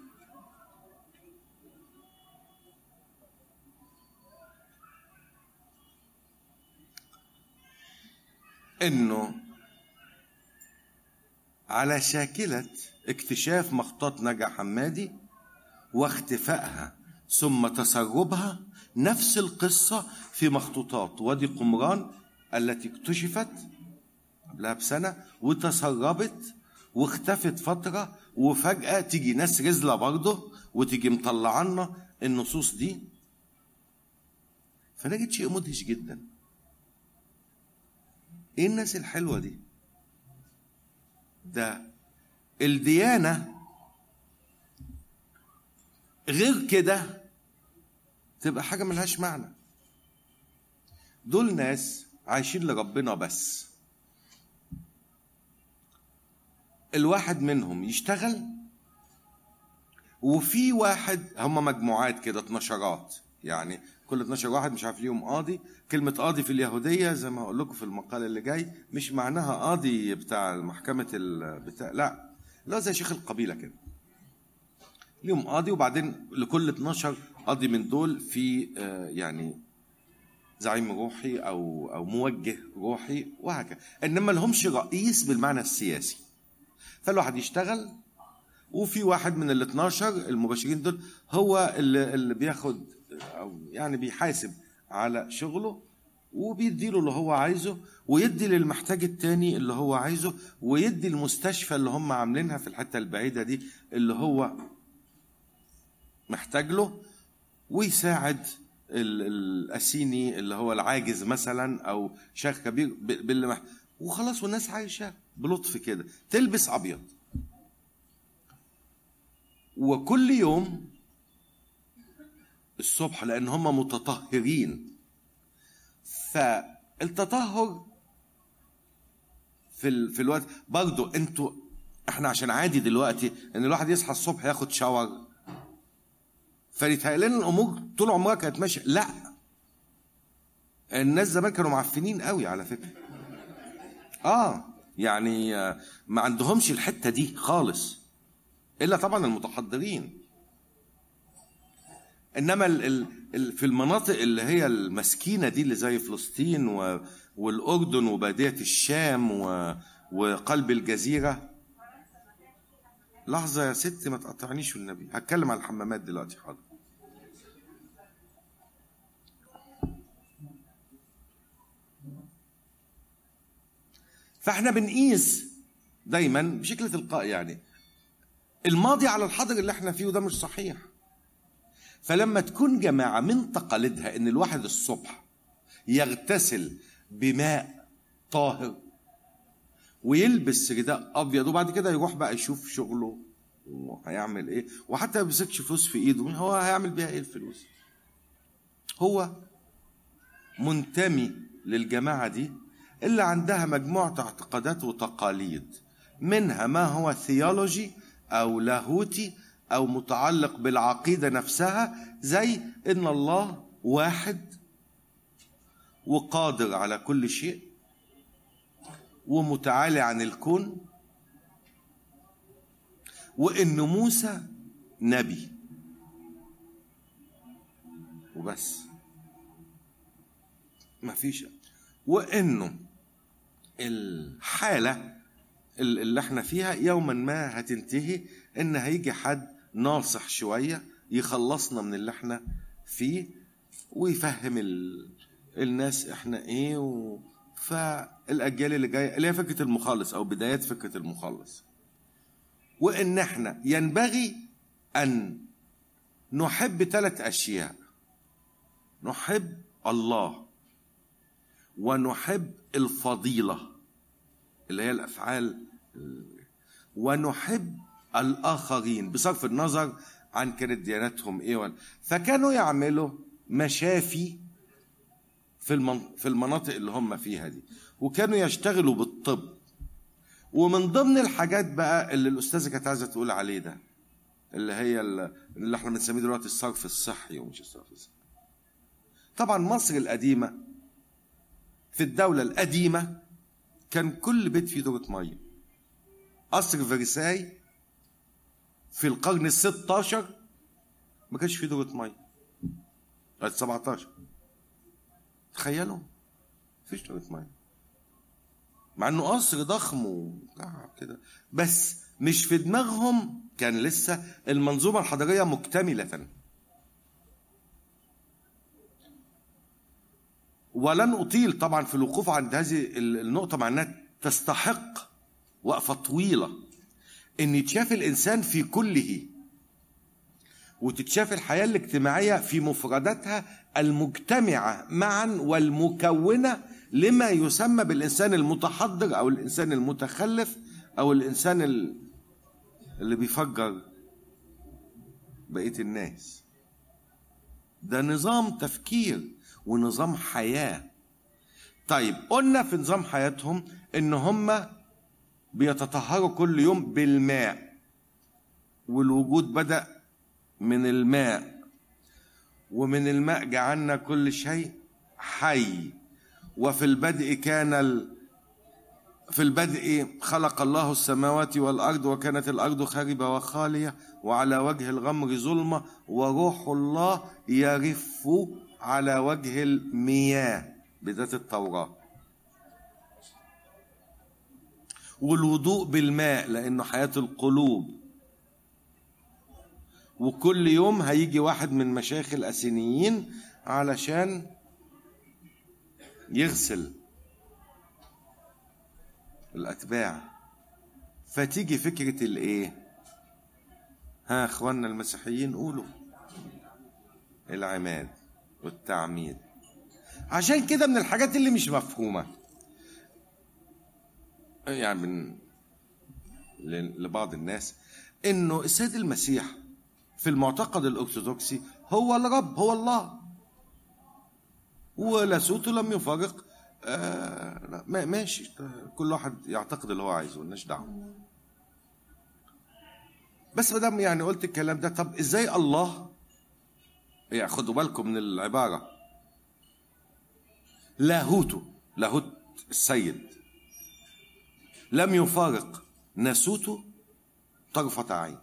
انه على شاكلة اكتشاف مخطوط نجا حمادي واختفائها ثم تسربها نفس القصة في مخطوطات وادي قمران التي اكتشفت قبلها بسنة وتسربت واختفت فترة وفجأة تيجي ناس رزلة برضه وتيجي مطلعنا النصوص دي فنجد شيء مدهش جدا ايه الناس الحلوة دي ده الديانة غير كده تبقى حاجة ملهاش معنى دول ناس عايشين لربنا بس الواحد منهم يشتغل وفي واحد هم مجموعات كده اتنشرات يعني كل 12 واحد مش عارف ليهم قاضي كلمة قاضي في اليهودية زي ما هقول لكم في المقال اللي جاي مش معناها قاضي بتاع محكمة ال... بتاع لا لا زي شيخ القبيلة كده ليهم قاضي وبعدين لكل 12 قاضي من دول في آه، يعني زعيم روحي او او موجه روحي وهكذا انما لهمش رئيس بالمعنى السياسي فالواحد يشتغل وفي واحد من ال 12 المباشرين دول هو اللي, اللي بياخد او يعني بيحاسب على شغله وبيديله اللي هو عايزه ويدي للمحتاج التاني اللي هو عايزه ويدي المستشفى اللي هم عاملينها في الحته البعيده دي اللي هو محتاج له ويساعد ال- الاسيني اللي هو العاجز مثلا او شيخ كبير ب- باللي مح... وخلاص والناس عايشه بلطف كده تلبس ابيض وكل يوم الصبح لان هم متطهرين فالتطهر في ال... في الوقت برضو انتوا احنا عشان عادي دلوقتي ان الواحد يصحى الصبح ياخد شاور فيتهيأ لنا الامور طول عمرها كانت ماشيه لا الناس زمان كانوا معفنين قوي على فكره اه يعني آه، ما عندهمش الحته دي خالص الا طبعا المتحضرين انما ال ال ال في المناطق اللي هي المسكينه دي اللي زي فلسطين و والاردن وباديه الشام و وقلب الجزيره لحظه يا ست ما تقطعنيش والنبي هتكلم على الحمامات دلوقتي حاضر فاحنا بنقيس دايما بشكل تلقائي يعني الماضي على الحاضر اللي احنا فيه وده مش صحيح فلما تكون جماعة من تقاليدها ان الواحد الصبح يغتسل بماء طاهر ويلبس رداء ابيض وبعد كده يروح بقى يشوف شغله وهيعمل ايه وحتى ما بيمسكش فلوس في ايده هو هيعمل بيها ايه الفلوس هو منتمي للجماعة دي اللي عندها مجموعة اعتقادات وتقاليد منها ما هو ثيولوجي أو لاهوتي أو متعلق بالعقيدة نفسها زي إن الله واحد وقادر على كل شيء ومتعالي عن الكون وإن موسى نبي وبس ما فيش وانه الحاله اللي احنا فيها يوما ما هتنتهي ان هيجي حد ناصح شويه يخلصنا من اللي احنا فيه ويفهم ال... الناس احنا ايه و... فالاجيال اللي جايه اللي هي فكره المخلص او بدايات فكره المخلص وان احنا ينبغي ان نحب ثلاث اشياء نحب الله ونحب الفضيلة اللي هي الأفعال ونحب الآخرين بصرف النظر عن كانت ديانتهم إيه ولا فكانوا يعملوا مشافي في المن... في المناطق اللي هم فيها دي وكانوا يشتغلوا بالطب ومن ضمن الحاجات بقى اللي الأستاذة كانت عايزة تقول عليه ده اللي هي اللي احنا بنسميه دلوقتي الصرف الصحي ومش الصرف الصحي طبعا مصر القديمه في الدولة القديمة كان كل بيت فيه دورة مية قصر فرساي في القرن الستاشر ما كانش فيه دورة مية ال 17 تخيلوا مفيش دورة مية مع انه قصر ضخم وبتاع كده بس مش في دماغهم كان لسه المنظومة الحضارية مكتملة ولن أطيل طبعا في الوقوف عند هذه النقطة مع أنها تستحق وقفة طويلة أن يتشاف الإنسان في كله وتتشاف الحياة الاجتماعية في مفرداتها المجتمعة معا والمكونة لما يسمى بالإنسان المتحضر أو الإنسان المتخلف أو الإنسان اللي بيفجر بقية الناس ده نظام تفكير ونظام حياة طيب قلنا في نظام حياتهم ان هم بيتطهروا كل يوم بالماء والوجود بدأ من الماء ومن الماء جعلنا كل شيء حي وفي البدء كان ال... في البدء خلق الله السماوات والأرض وكانت الأرض خاربة وخالية وعلى وجه الغمر ظلمة وروح الله يرف على وجه المياه بذات التوراة والوضوء بالماء لأنه حياة القلوب وكل يوم هيجي واحد من مشايخ الأسينيين علشان يغسل الأتباع فتيجي فكرة الإيه ها اخواننا المسيحيين قولوا العماد والتعميد عشان كده من الحاجات اللي مش مفهومة يعني من لبعض الناس انه السيد المسيح في المعتقد الارثوذكسي هو الرب هو الله ولاهوته لم يفارق آه ماشي كل واحد يعتقد اللي هو عايزه مالناش دعوه بس ما دام يعني قلت الكلام ده طب ازاي الله يعني خدوا بالكم من العباره لاهوته لاهوت السيد لم يفارق ناسوته طرفة عين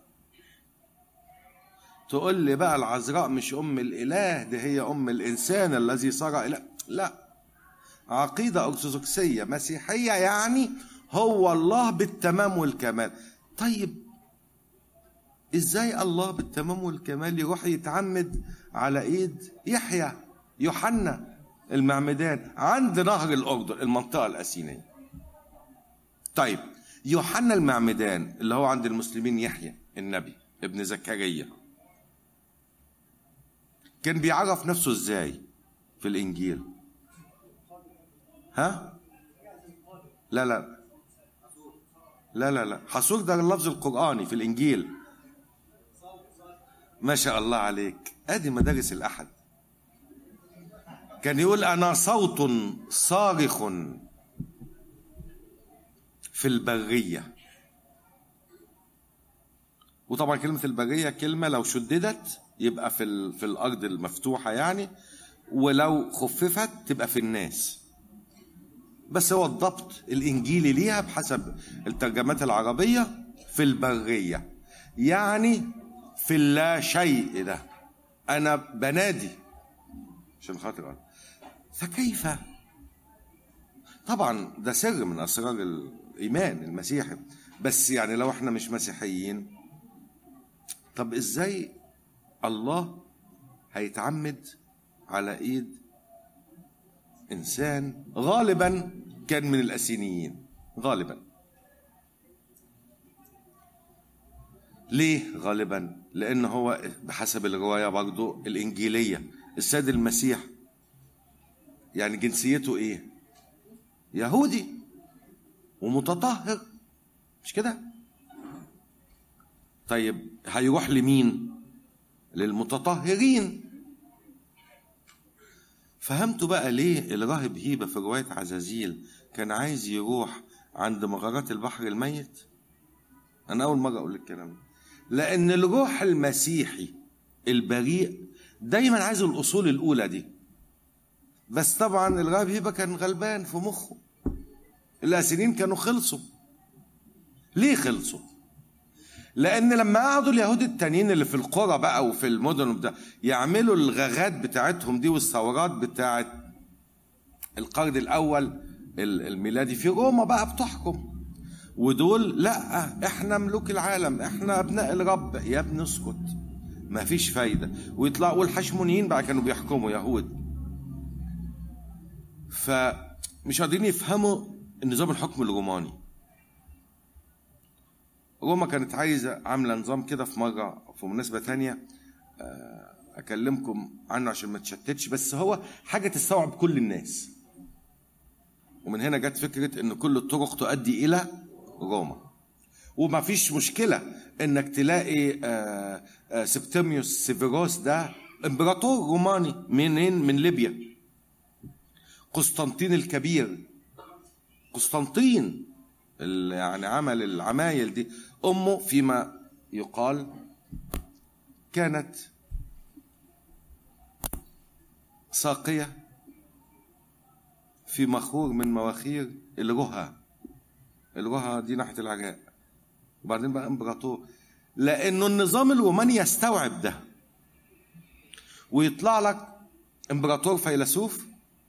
تقول لي بقى العذراء مش أم الإله دي هي أم الإنسان الذي صار إله لا عقيدة أرثوذكسية مسيحية يعني هو الله بالتمام والكمال طيب ازاي الله بالتمام والكمال يروح يتعمد على ايد يحيى يوحنا المعمدان عند نهر الاردن المنطقه الاسينيه طيب يوحنا المعمدان اللي هو عند المسلمين يحيى النبي ابن زكريا كان بيعرف نفسه ازاي في الانجيل ها لا لا لا لا لا حصول ده اللفظ القرآني في الإنجيل ما شاء الله عليك ادي مدارس الأحد كان يقول أنا صوت صارخ في البرية وطبعا كلمة البرية كلمة لو شددت يبقى في ال- في الأرض المفتوحة يعني ولو خففت تبقى في الناس بس هو الضبط الإنجيلي ليها بحسب الترجمات العربية في البرية يعني في اللا شيء ده أنا بنادي عشان خاطر أنا. فكيف طبعا ده سر من اسرار الايمان المسيحي بس يعني لو احنا مش مسيحيين طب ازاي الله هيتعمد على ايد انسان غالبا كان من الاسينيين غالبا ليه غالبا لان هو بحسب الروايه برضو الانجيليه السيد المسيح يعني جنسيته ايه يهودي ومتطهر مش كده طيب هيروح لمين للمتطهرين فهمتوا بقى ليه الراهب هيبة في رواية عزازيل كان عايز يروح عند مغارات البحر الميت أنا أول مرة أقول الكلام ده لأن الروح المسيحي البريء دايما عايز الأصول الأولى دي بس طبعا الراهب هيبة كان غلبان في مخه الاسيرين كانوا خلصوا ليه خلصوا لان لما قعدوا اليهود التانيين اللي في القرى بقى وفي المدن وبتاع يعملوا الغاغات بتاعتهم دي والثورات بتاعت القرن الاول ال- الميلادي في روما بقى بتحكم ودول لا احنا ملوك العالم احنا ابناء الرب يا ابني اسكت مفيش فايده ويطلعوا الحشمونيين بقى كانوا بيحكموا يهود فمش قادرين يفهموا النظام الحكم الروماني روما كانت عايزة عاملة نظام كده في مرة في مناسبة تانية آه، أكلمكم عنه عشان ما تشتتش بس هو حاجة تستوعب كل الناس ومن هنا جت فكرة إن كل الطرق تؤدي إلى روما وما فيش مشكلة إنك تلاقي آه، آه، سبتيميوس سيفيروس ده إمبراطور روماني منين؟ من ليبيا قسطنطين الكبير قسطنطين اللي يعني عمل العمايل دي امه فيما يقال كانت ساقيه في مخور من مواخير الرها الرها دي ناحيه العراق وبعدين بقى امبراطور لانه النظام الروماني يستوعب ده ويطلع لك امبراطور فيلسوف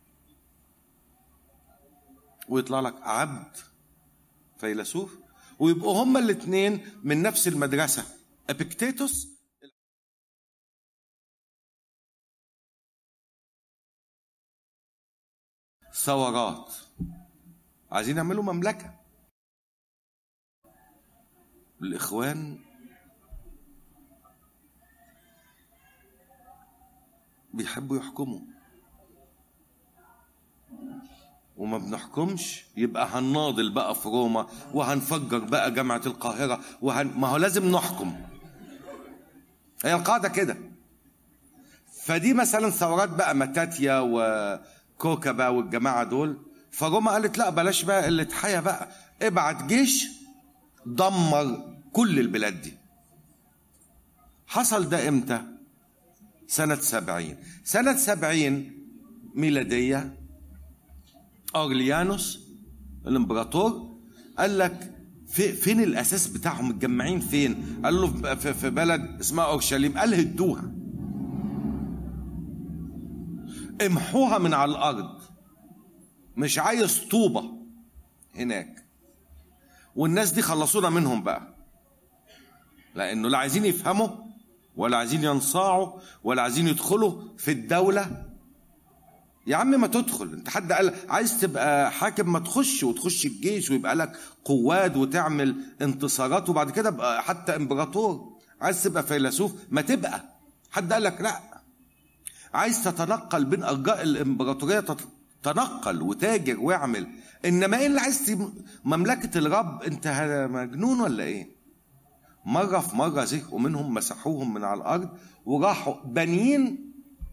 ويطلع لك عبد فيلسوف ويبقوا هما الاثنين من نفس المدرسة ابيكتيتوس ثورات عايزين يعملوا مملكة الإخوان بيحبوا يحكموا وما بنحكمش يبقى هنناضل بقى في روما وهنفجر بقى جامعة القاهرة وهن... ما هو لازم نحكم هي القاعدة كده فدي مثلا ثورات بقى متاتيا وكوكبا والجماعة دول فروما قالت لا بلاش بقى اللي حيا بقى ابعت جيش دمر كل البلاد دي حصل ده امتى سنة سبعين سنة سبعين ميلادية أورليانوس الإمبراطور قال لك في فين الأساس بتاعهم متجمعين فين؟ قال له في, في بلد اسمها أورشليم قال هدوها امحوها من على الأرض مش عايز طوبة هناك والناس دي خلصونا منهم بقى لأنه لا عايزين يفهموا ولا عايزين ينصاعوا ولا عايزين يدخلوا في الدولة يا عم ما تدخل انت حد قال عايز تبقى حاكم ما تخش وتخش الجيش ويبقى لك قواد وتعمل انتصارات وبعد كده بقى حتى امبراطور عايز تبقى فيلسوف ما تبقى حد قال لك لا عايز تتنقل بين ارجاء الامبراطوريه تت- تنقل وتاجر واعمل انما ايه اللي عايز تب- مملكه الرب انت ه- مجنون ولا ايه مره في مره زهقوا منهم مسحوهم من على الارض وراحوا بانيين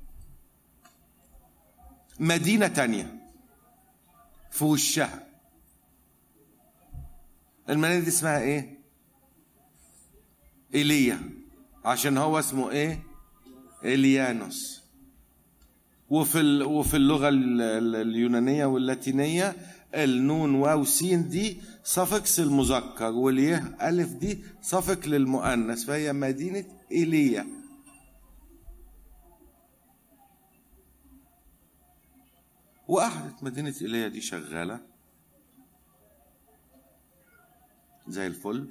مدينه تانية في وشها المدينه دي اسمها ايه ايليا عشان هو اسمه ايه إليانوس وفي ال- وفي اللغة ال- ال- اليونانية واللاتينية النون واو سين دي صفكس المذكر واليه ألف دي صفك للمؤنث فهي مدينة إيليا وقعدت مدينة إيليا دي شغالة زي الفل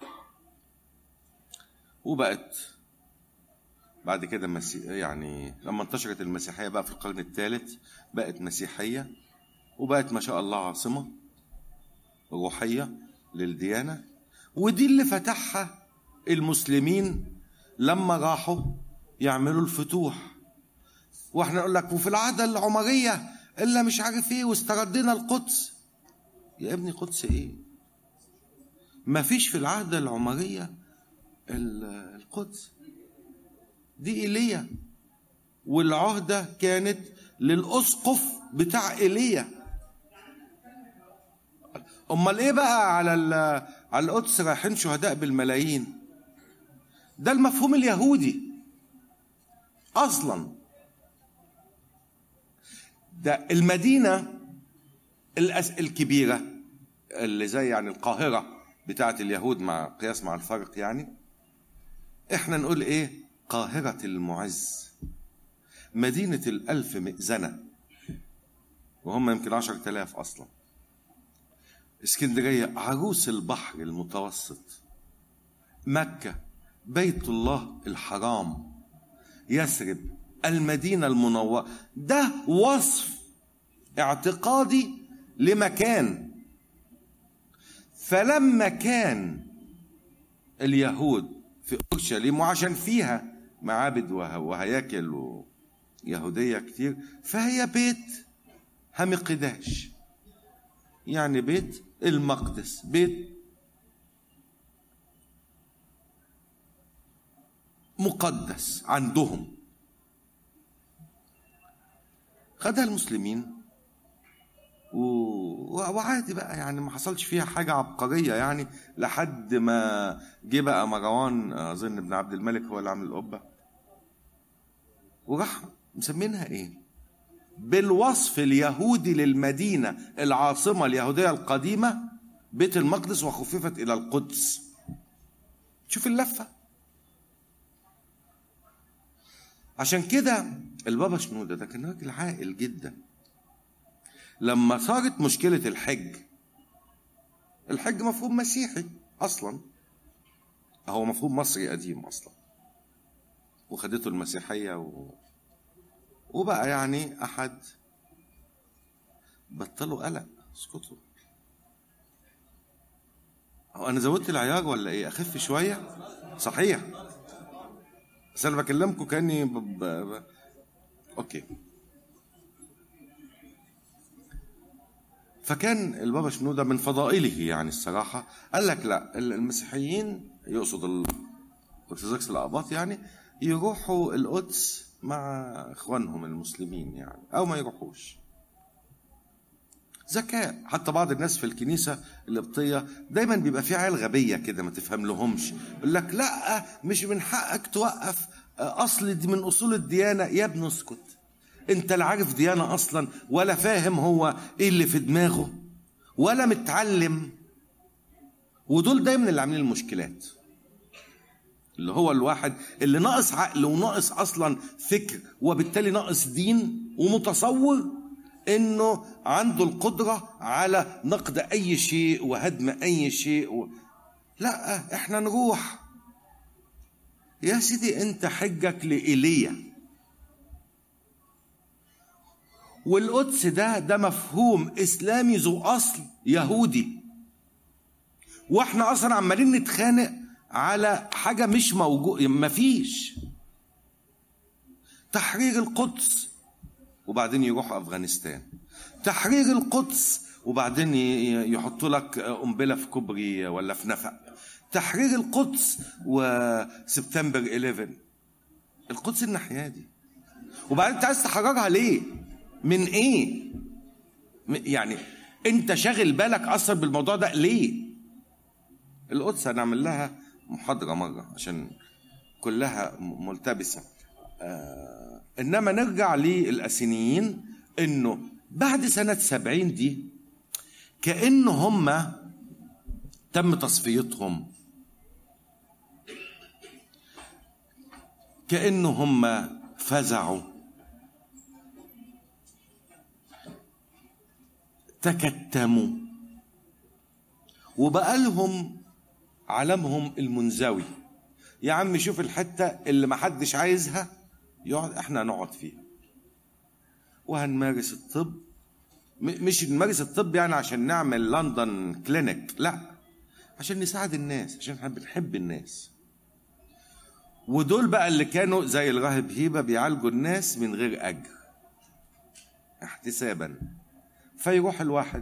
وبقت بعد كده مسي... يعني لما انتشرت المسيحية بقى في القرن الثالث بقت مسيحية وبقت ما شاء الله عاصمة روحية للديانة ودي اللي فتحها المسلمين لما راحوا يعملوا الفتوح واحنا نقول لك وفي العادة العمرية الا مش عارف ايه واستردينا القدس يا ابني قدس ايه ما فيش في العهدة العمرية ال- القدس دي ايليا والعهدة كانت للأسقف بتاع ايليا امال ايه بقى على ال- على القدس رايحين شهداء بالملايين ده المفهوم اليهودي اصلا ده المدينه الأس الكبيره اللي زي يعني القاهره بتاعه اليهود مع قياس مع الفرق يعني احنا نقول ايه قاهره المعز مدينه الالف مئذنه وهم يمكن عشر تلاف اصلا اسكندريه عروس البحر المتوسط مكه بيت الله الحرام يثرب المدينه المنوره ده وصف اعتقادي لمكان فلما كان اليهود في اورشليم وعشان فيها معابد وه- وهياكل يهوديه كتير فهي بيت همقداش يعني بيت المقدس بيت مقدس عندهم خدها المسلمين و... و- وعادي بقى يعني ما حصلش فيها حاجة عبقرية يعني لحد ما جه بقى مروان أظن ابن عبد الملك هو اللي عامل القبة وراح مسمينها إيه؟ بالوصف اليهودي للمدينة العاصمة اليهودية القديمة بيت المقدس وخففت إلى القدس شوف اللفة عشان كده البابا شنودة ده كان راجل عاقل جدا لما صارت مشكلة الحج الحج مفهوم مسيحي أصلا هو مفهوم مصري قديم أصلا وخدته المسيحية و... وبقى يعني أحد بطلوا قلق اسكتوا هو أنا زودت العيار ولا إيه أخف شوية صحيح بس أنا بكلمكم كأني ب... ب... ب... أوكي فكان البابا شنودة من فضائله يعني الصراحة قال لك لا المسيحيين يقصد الأرثوذكس الأقباط يعني يروحوا القدس مع إخوانهم المسلمين يعني أو ما يروحوش ذكاء حتى بعض الناس في الكنيسة القبطية دايما بيبقى في عيال غبية كده ما تفهم لهمش يقول لك لا مش من حقك توقف أصل دي من أصول الديانة يا ابن اسكت انت لا عارف ديانة اصلا ولا فاهم هو ايه اللي في دماغه ولا متعلم ودول دايما اللي عاملين المشكلات اللي هو الواحد اللي ناقص عقل وناقص اصلا فكر وبالتالي ناقص دين ومتصور انه عنده القدرة على نقد اي شيء وهدم اي شيء و... لا احنا نروح يا سيدي انت حجك لإيليا والقدس ده ده مفهوم اسلامي ذو اصل يهودي واحنا اصلا عمالين نتخانق على حاجه مش موجود مفيش تحرير القدس وبعدين يروحوا افغانستان تحرير القدس وبعدين ي- يحطوا لك قنبله في كوبري ولا في نفق تحرير القدس وسبتمبر 11 القدس الناحيه دي وبعدين انت عايز تحررها ليه من ايه م- يعني انت شاغل بالك اصلا بالموضوع ده ليه القدس هنعمل لها محاضره مره عشان كلها م- ملتبسه آه انما نرجع للاسينيين انه بعد سنه سبعين دي كأن هم تم تصفيتهم كأن هم فزعوا تكتموا وبقى لهم علمهم المنزوي يا عم شوف الحتة اللي محدش عايزها يقعد احنا هنقعد فيها وهنمارس الطب م- مش نمارس الطب يعني عشان نعمل لندن كلينيك لا عشان نساعد الناس عشان احنا بنحب الناس ودول بقى اللي كانوا زي الراهب هيبة بيعالجوا الناس من غير أجر احتسابا فيروح الواحد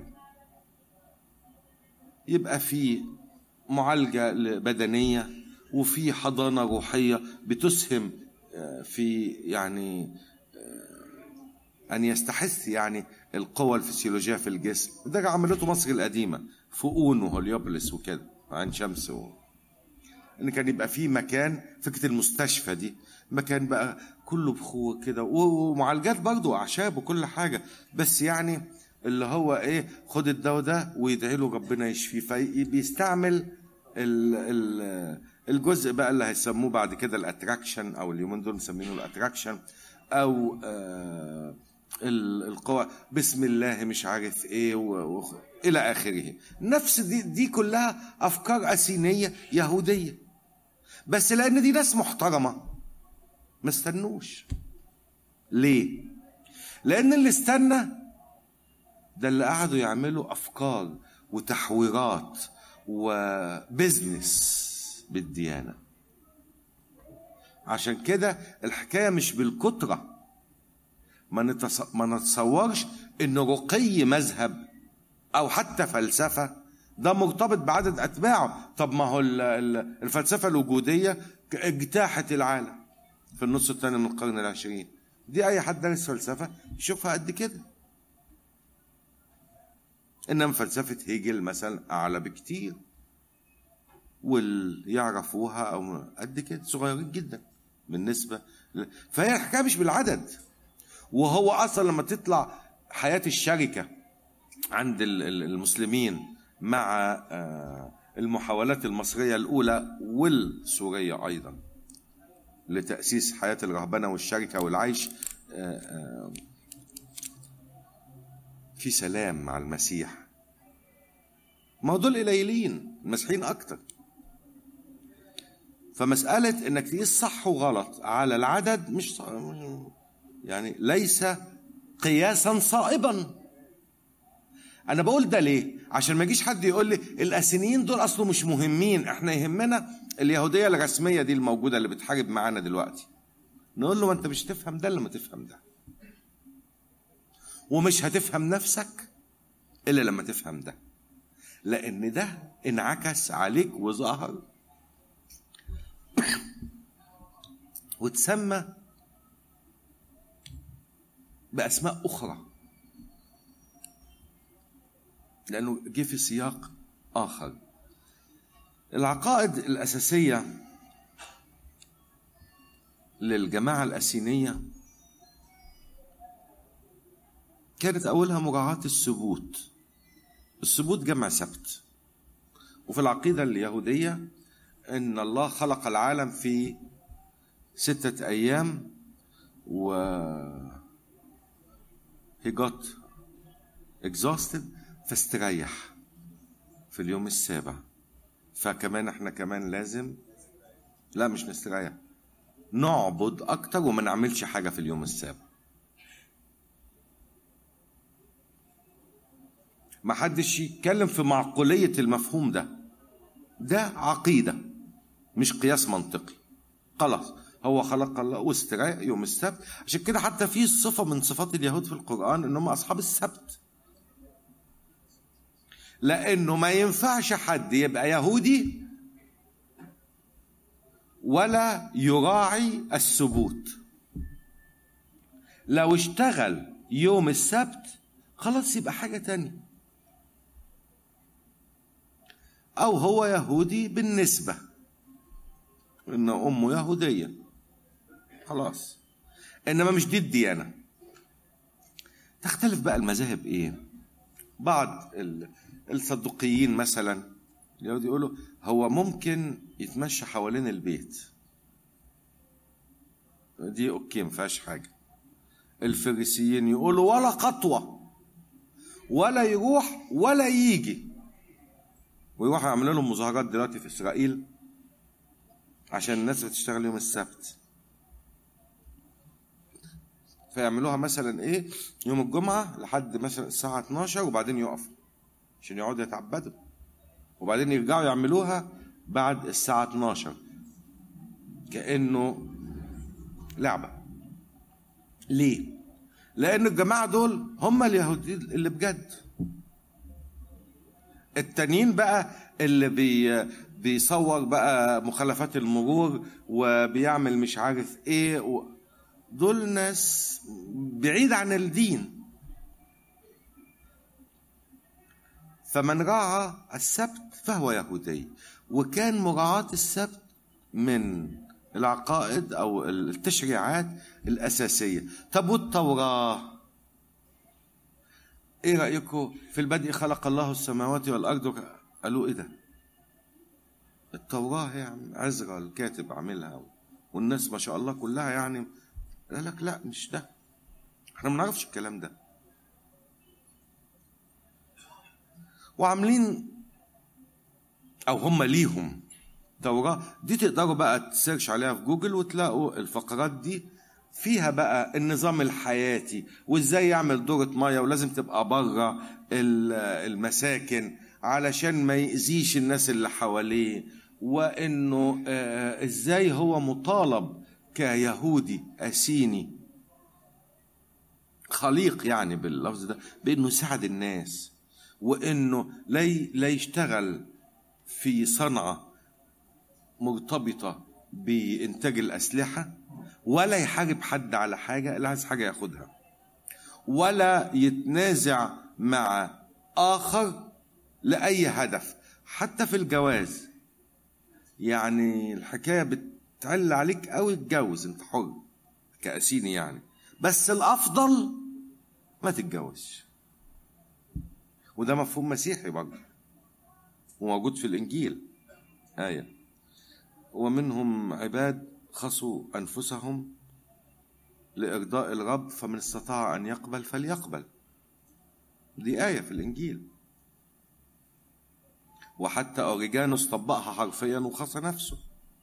يبقى في معالجة بدنية وفي حضانة روحية بتسهم آه، في يعني أن يستحث يعني القوى الفسيولوجية في الجسم ده عملته مصر القديمة في أون وهوليوبوليس وكده وعين شمس و... ان كان يبقى في مكان فكره المستشفى دي مكان بقى كله بخور كده و- ومعالجات برضه اعشاب وكل حاجه بس يعني اللي هو ايه خد الدواء ده ويدعي له ربنا يشفيه فبيستعمل ال ال الجزء بقى اللي هيسموه بعد كده الاتراكشن او اليومين دول مسمينه الاتراكشن او آه ال- القوى بسم الله مش عارف ايه و... و... الى اخره نفس دي دي كلها افكار اسينيه يهوديه بس لان دي ناس محترمه ما استنوش ليه لان اللي استنى ده اللي قعدوا يعملوا افكار وتحويرات وبزنس بالديانه عشان كده الحكايه مش بالكتره ما, نتص... ما نتصورش ان رقي مذهب او حتى فلسفه ده مرتبط بعدد اتباعه طب ما هو ال- ال- الفلسفه الوجوديه اجتاحت العالم في النص الثاني من القرن العشرين دي اي حد دارس فلسفه يشوفها قد كده انما فلسفه هيجل مثلا اعلى بكتير واللي يعرفوها او قد كده صغيرين جدا بالنسبه ل... فهي الحكايه مش بالعدد وهو اصلا لما تطلع حياه الشركه عند ال- ال- المسلمين مع آه، المحاولات المصريه الاولى والسوريه ايضا لتاسيس حياه الرهبنه والشركه والعيش آه، آه، في سلام مع المسيح ما هو دول قليلين المسيحيين اكتر فمسألة انك تقيس صح وغلط على العدد مش ص- يعني ليس قياسا صائبا انا بقول ده ليه عشان ما يجيش حد يقول لي الاسينيين دول اصله مش مهمين احنا يهمنا اليهوديه الرسميه دي الموجوده اللي بتحارب معانا دلوقتي نقول له ما انت مش تفهم ده الا لما تفهم ده ومش هتفهم نفسك الا لما تفهم ده لان ده انعكس عليك وظهر وتسمى باسماء اخرى لانه جه في سياق اخر العقائد الاساسيه للجماعه الاسينيه كانت اولها مراعاه الثبوت الثبوت جمع سبت وفي العقيده اليهوديه ان الله خلق العالم في سته ايام و he got exhausted فاستريح في اليوم السابع فكمان احنا كمان لازم لا مش نستريح نعبد اكتر وما نعملش حاجه في اليوم السابع ما حدش يتكلم في معقولية المفهوم ده ده عقيدة مش قياس منطقي خلاص هو خلق الله واستراء يوم السبت عشان كده حتى في صفة من صفات اليهود في القرآن انهم اصحاب السبت لانه ما ينفعش حد يبقى يهودي ولا يراعي الثبوت لو اشتغل يوم السبت خلاص يبقى حاجة تانية أو هو يهودي بالنسبة إن أمه يهودية خلاص إنما مش دي الديانة تختلف بقى المذاهب إيه بعض ال- الصدوقيين مثلا اليهود يقولوا هو ممكن يتمشى حوالين البيت دي اوكي ما فيهاش حاجه الفريسيين يقولوا ولا خطوه ولا يروح ولا يجي ويروحوا يعملوا لهم مظاهرات دلوقتي في اسرائيل عشان الناس بتشتغل يوم السبت فيعملوها مثلا ايه يوم الجمعه لحد مثلا الساعه 12 وبعدين يقفوا عشان يقعدوا يتعبدوا وبعدين يرجعوا يعملوها بعد الساعة 12 كأنه لعبة ليه؟ لأن الجماعة دول هم اليهوديين اللي بجد التانيين بقى اللي بي بيصور بقى مخالفات المرور وبيعمل مش عارف ايه و... دول ناس بعيد عن الدين فمن راعى السبت فهو يهودي وكان مراعاة السبت من العقائد أو التشريعات الأساسية طب والتوراة إيه رأيكم في البدء خلق الله السماوات والأرض قالوا إيه ده التوراة يا عم عزرا الكاتب عاملها والناس ما شاء الله كلها يعني قال لك لا مش ده احنا ما نعرفش الكلام ده وعاملين او هم ليهم توراة دي تقدروا بقى تسيرش عليها في جوجل وتلاقوا الفقرات دي فيها بقى النظام الحياتي وازاي يعمل دورة مية ولازم تبقى بره المساكن علشان ما يأذيش الناس اللي حواليه وانه آه ازاي هو مطالب كيهودي اسيني خليق يعني باللفظ ده بانه يساعد الناس وانه لا لا يشتغل في صنعه مرتبطه بانتاج الاسلحه ولا يحارب حد على حاجه اللي عايز حاجه ياخدها ولا يتنازع مع اخر لاي هدف حتى في الجواز يعني الحكايه بتعل عليك قوي اتجوز انت حر كاسيني يعني بس الافضل ما تتجوزش وده مفهوم مسيحي برضه وموجود في الإنجيل آية ومنهم عباد خصوا أنفسهم لإرضاء الرب فمن استطاع أن يقبل فليقبل دي آية في الإنجيل وحتى أوريجانوس طبقها حرفيا وخص نفسه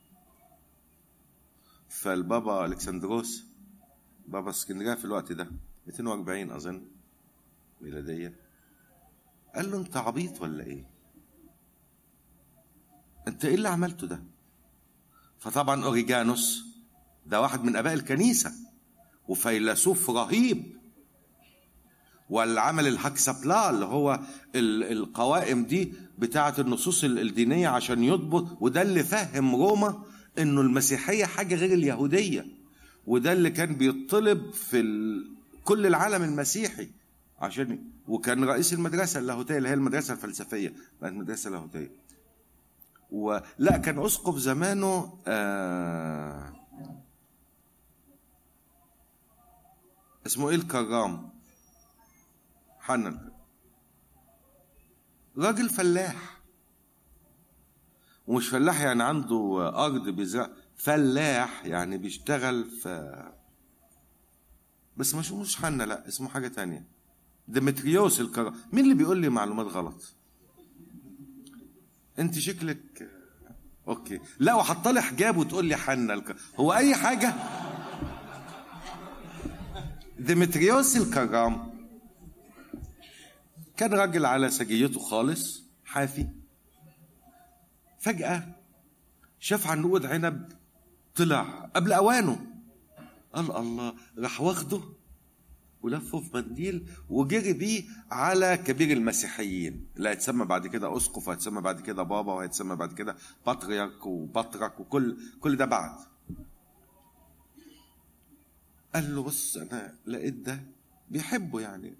فالبابا الكسندروس بابا اسكندريه في الوقت ده 240 اظن ميلاديه قال له انت عبيط ولا ايه انت ايه اللي عملته ده فطبعا اوريجانوس ده واحد من اباء الكنيسه وفيلسوف رهيب والعمل الهكسبلا اللي هو القوائم دي بتاعه النصوص الدينيه عشان يضبط وده اللي فهم روما انه المسيحيه حاجه غير اليهوديه وده اللي كان بيطلب في ال... كل العالم المسيحي عشان وكان رئيس المدرسه اللاهوتيه اللي هي المدرسه الفلسفيه بقت مدرسه لاهوتيه ولا كان اسقف زمانه آه... اسمه ايه الكرام حنن راجل فلاح ومش فلاح يعني عنده ارض بيزرع فلاح يعني بيشتغل في بس مش مش حنا لا اسمه حاجه تانية ديمتريوس الكرا مين اللي بيقول لي معلومات غلط انت شكلك اوكي لا وحط لي حجاب وتقول لي حنا الك... هو اي حاجه ديمتريوس الكرام كان راجل على سجيته خالص حافي فجأة شاف عنقود عنب طلع قبل أوانه قال الله راح واخده ولفه في منديل وجري بيه على كبير المسيحيين اللي هيتسمى بعد كده اسقف وهيتسمى بعد كده بابا وهيتسمى بعد كده بطريرك وبطرك وكل كل ده بعد قال له بص انا لقيت ده بيحبه يعني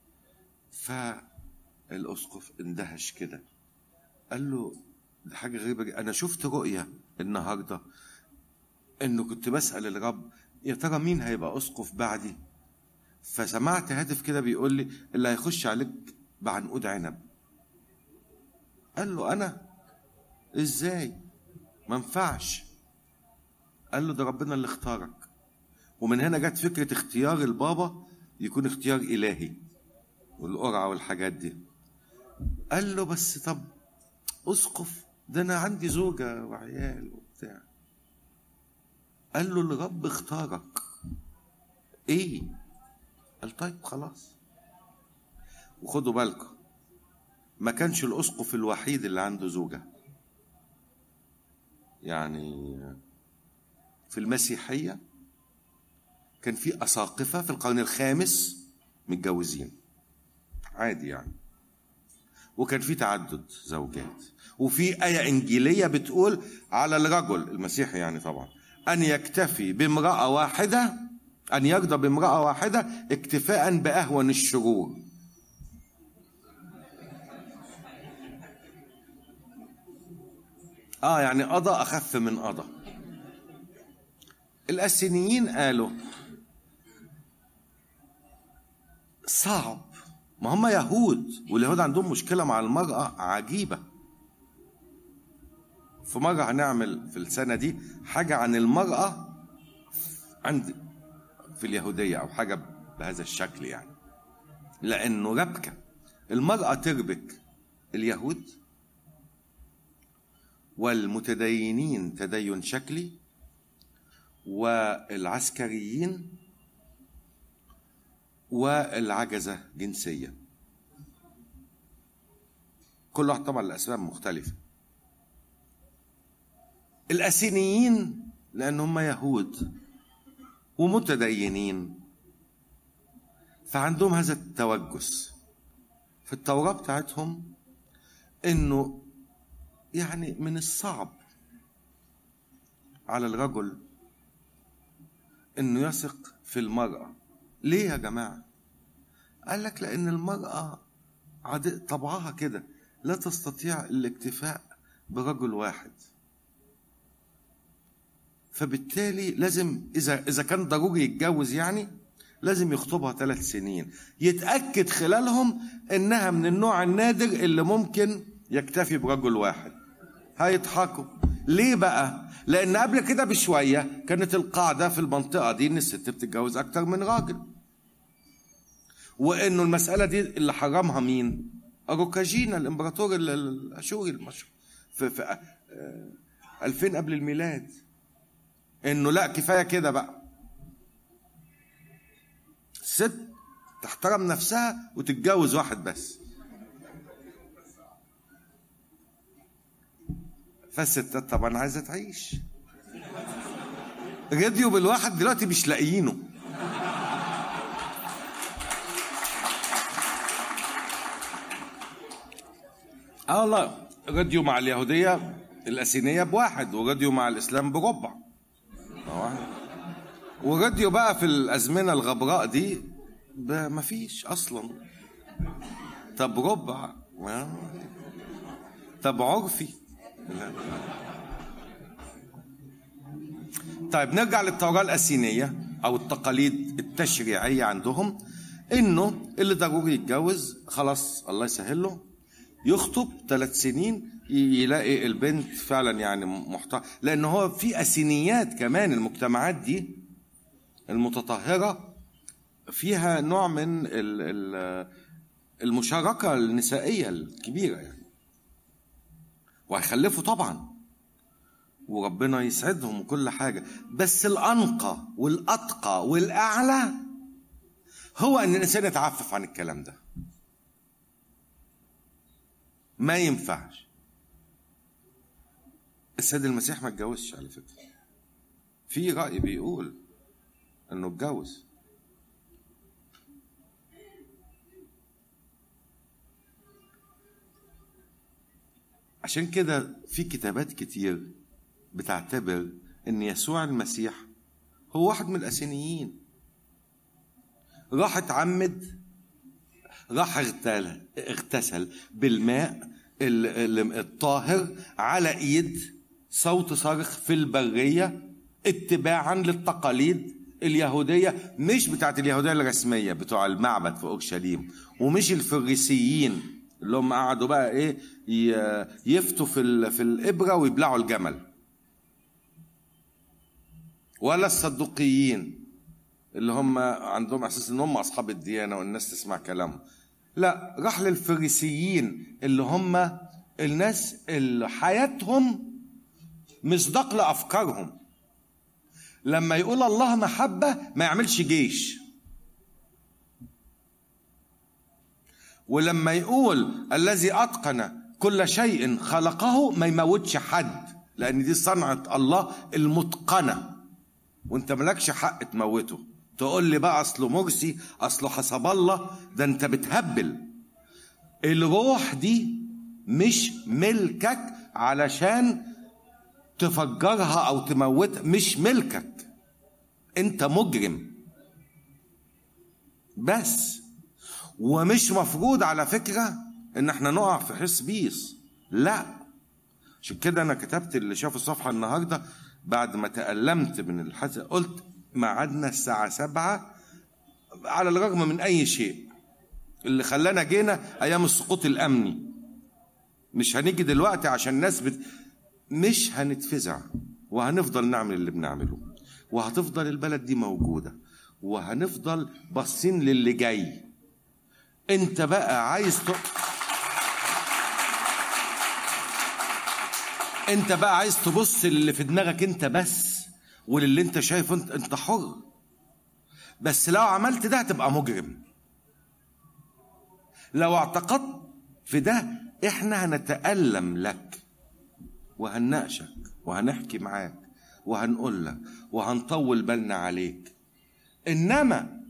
فالاسقف اندهش كده قال له دي حاجه غريبه جدا. انا شفت رؤيه النهارده انه كنت بسال الرب يا ترى مين هيبقى اسقف بعدي فسمعت هاتف كده بيقول لي اللي هيخش عليك بعنقود عنب قال له انا ازاي ما ينفعش قال له ده ربنا اللي اختارك ومن هنا جت فكره اختيار البابا يكون اختيار الهي والقرعه والحاجات دي قال له بس طب اسقف ده انا عندي زوجه وعيال وبتاع قال له الرب اختارك ايه قال طيب خلاص وخدوا بالكم ما كانش الاسقف الوحيد اللي عنده زوجه يعني في المسيحيه كان في اساقفه في القرن الخامس متجوزين عادي يعني وكان في تعدد زوجات وفي آية إنجيلية بتقول على الرجل المسيحي يعني طبعا أن يكتفي بامرأة واحدة أن يرضى بامرأة واحدة اكتفاء بأهون الشرور آه يعني قضى أخف من قضى الأسينيين قالوا صعب ما هم يهود واليهود عندهم مشكلة مع المرأة عجيبة في مرة هنعمل في السنة دي حاجة عن المرأة عند في اليهودية أو حاجة بهذا الشكل يعني لأنه ربكة المرأة تربك اليهود والمتدينين تدين شكلي والعسكريين والعجزة جنسية كل واحد طبعا الأسباب مختلفة الأسينيين لأن هم يهود ومتدينين فعندهم هذا التوجس في التوراة بتاعتهم إنه يعني من الصعب على الرجل إنه يثق في المرأة ليه يا جماعة؟ قال لك لأن المرأة عاد- طبعها كده لا تستطيع الاكتفاء برجل واحد فبالتالي لازم إذا إذا كان ضروري يتجوز يعني لازم يخطبها ثلاث سنين يتأكد خلالهم إنها من النوع النادر اللي ممكن يكتفي برجل واحد هيضحكوا ليه بقى؟ لأن قبل كده بشوية كانت القاعدة في المنطقة دي إن الست بتتجوز أكتر من راجل وإنه المسألة دي اللي حرمها مين؟ أروكاجينا الإمبراطور ال- ال- الأشوري المشهور في, في آه، 2000 قبل الميلاد إنه لا كفاية كده بقى الست تحترم نفسها وتتجوز واحد بس فالستات طبعا عايزه تعيش راديو بالواحد دلوقتي مش لاقيينه اه والله راديو مع اليهوديه الاسينيه بواحد وراديو مع الاسلام بربع آه واحد. وراديو بقى في الازمنه الغبراء دي ب- مفيش اصلا طب ربع آه. طب عرفي لا. طيب نرجع للتوراة الأسينية أو التقاليد التشريعية عندهم إنه اللي ضروري يتجوز خلاص الله يسهل له يخطب ثلاث سنين ي- يلاقي البنت فعلا يعني محترمة لأن هو في أسينيات كمان المجتمعات دي المتطهرة فيها نوع من ال- ال- المشاركة النسائية الكبيرة يعني وهيخلفوا طبعا وربنا يسعدهم وكل حاجة بس الأنقى والأتقى والأعلى هو أن الإنسان يتعفف عن الكلام ده ما ينفعش السيد المسيح ما اتجوزش على فكره في راي بيقول انه اتجوز عشان كده في كتابات كتير بتعتبر ان يسوع المسيح هو واحد من الاسينيين راح اتعمد راح اغتال اغتسل بالماء ال- ال- الطاهر على ايد صوت صارخ في البريه اتباعا للتقاليد اليهوديه مش بتاعت اليهوديه الرسميه بتوع المعبد في اورشليم ومش الفريسيين اللي هم قعدوا بقى ايه ي- يفتوا في ال- في الابره ويبلعوا الجمل ولا الصدوقيين اللي هم عندهم احساس ان هم اصحاب الديانه والناس تسمع كلامهم لا راح للفريسيين اللي هم الناس اللي حياتهم مصداق لافكارهم لما يقول الله محبه ما يعملش جيش ولما يقول الذي اتقن كل شيء خلقه ما يموتش حد لان دي صنعه الله المتقنه وانت مالكش حق تموته تقول لي بقى اصله مرسي اصله حسب الله ده انت بتهبل الروح دي مش ملكك علشان تفجرها او تموتها مش ملكك انت مجرم بس ومش مفروض على فكرة ان احنا نقع في حس بيس لا عشان كده انا كتبت اللي شاف الصفحة النهاردة بعد ما تألمت من الحزن قلت ميعادنا الساعة سبعة على الرغم من أي شيء اللي خلانا جينا أيام السقوط الأمني مش هنيجي دلوقتي عشان الناس بت... مش هنتفزع وهنفضل نعمل اللي بنعمله وهتفضل البلد دي موجودة وهنفضل باصين للي جاي انت بقى عايز ت... انت بقى عايز تبص اللي في دماغك انت بس وللي انت شايفه انت انت حر بس لو عملت ده هتبقى مجرم لو اعتقدت في ده احنا هنتألم لك وهنناقشك وهنحكي معاك وهنقول لك وهنطول بالنا عليك انما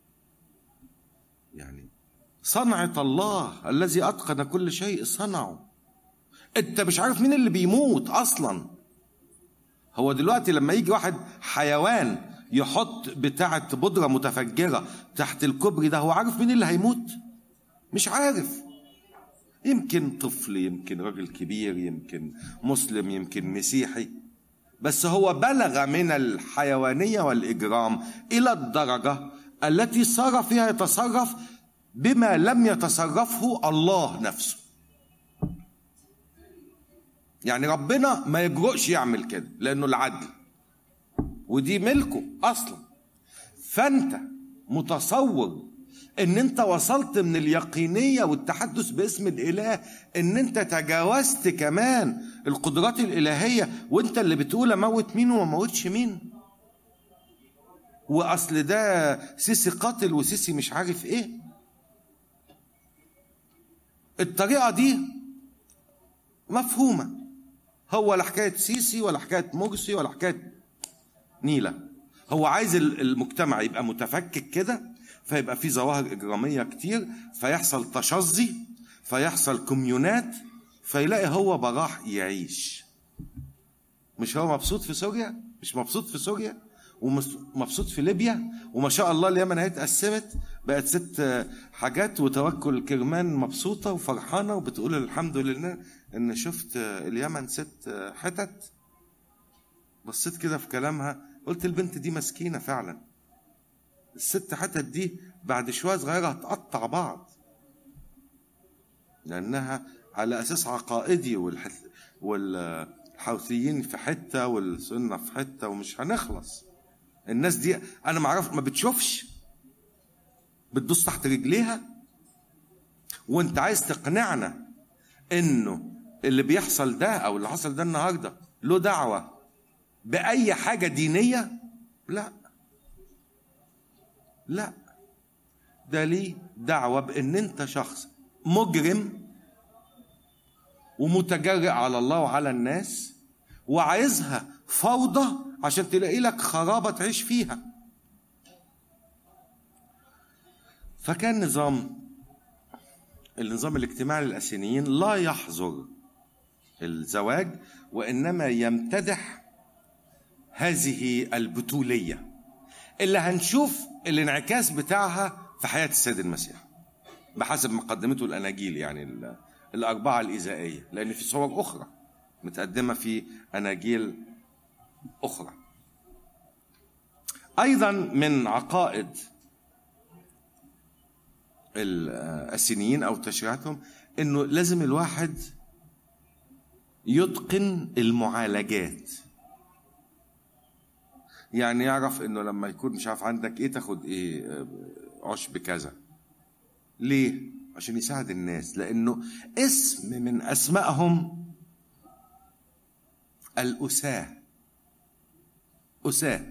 يعني صنعة الله الذي اتقن كل شيء صنعه انت مش عارف مين اللي بيموت اصلا هو دلوقتي لما يجي واحد حيوان يحط بتاعة بودرة متفجرة تحت الكوبري ده هو عارف مين اللي هيموت مش عارف يمكن طفل يمكن راجل كبير يمكن مسلم يمكن مسيحي بس هو بلغ من الحيوانية والإجرام إلى الدرجة التي صار فيها يتصرف بما لم يتصرفه الله نفسه يعني ربنا ما يجرؤش يعمل كده لانه العدل ودي ملكه اصلا فانت متصور ان انت وصلت من اليقينيه والتحدث باسم الاله ان انت تجاوزت كمان القدرات الالهيه وانت اللي بتقول اموت مين وما موتش مين واصل ده سيسي قاتل وسيسي مش عارف ايه الطريقه دي مفهومه هو لا حكايه سيسي ولا حكايه مرسي ولا حكايه نيله هو عايز المجتمع يبقى متفكك كده فيبقى في ظواهر اجراميه كتير فيحصل تشظي فيحصل كوميونات فيلاقي هو براح يعيش مش هو مبسوط في سوريا مش مبسوط في سوريا ومبسوط في ليبيا وما شاء الله اليمن هي اتقسمت بقت ست حاجات وتوكل كرمان مبسوطه وفرحانه وبتقول الحمد لله ان شفت اليمن ست حتت بصيت كده في كلامها قلت البنت دي مسكينه فعلا الست حتت دي بعد شويه صغيره هتقطع بعض لانها على اساس عقائدي والحث والحوثيين في حته والسنه في حته ومش هنخلص الناس دي انا ما اعرف ما بتشوفش بتدوس تحت رجليها وانت عايز تقنعنا انه اللي بيحصل ده او اللي حصل ده النهارده له دعوه باي حاجه دينيه لا لا ده ليه دعوه بان انت شخص مجرم ومتجرئ على الله وعلى الناس وعايزها فوضى عشان تلاقي لك خرابة تعيش فيها فكان نظام النظام الاجتماعي للأسينيين لا يحظر الزواج وإنما يمتدح هذه البتولية اللي هنشوف الانعكاس بتاعها في حياة السيد المسيح بحسب مقدمته الأناجيل يعني ال- الأربعة الإيذائية لأن في صور أخرى متقدمة في أناجيل أخرى أيضا من عقائد السينيين أو تشريعاتهم إنه لازم الواحد يتقن المعالجات يعني يعرف انه لما يكون مش عارف عندك ايه تاخد ايه آه، عشب كذا ليه عشان يساعد الناس لانه اسم من اسمائهم الاساه اساه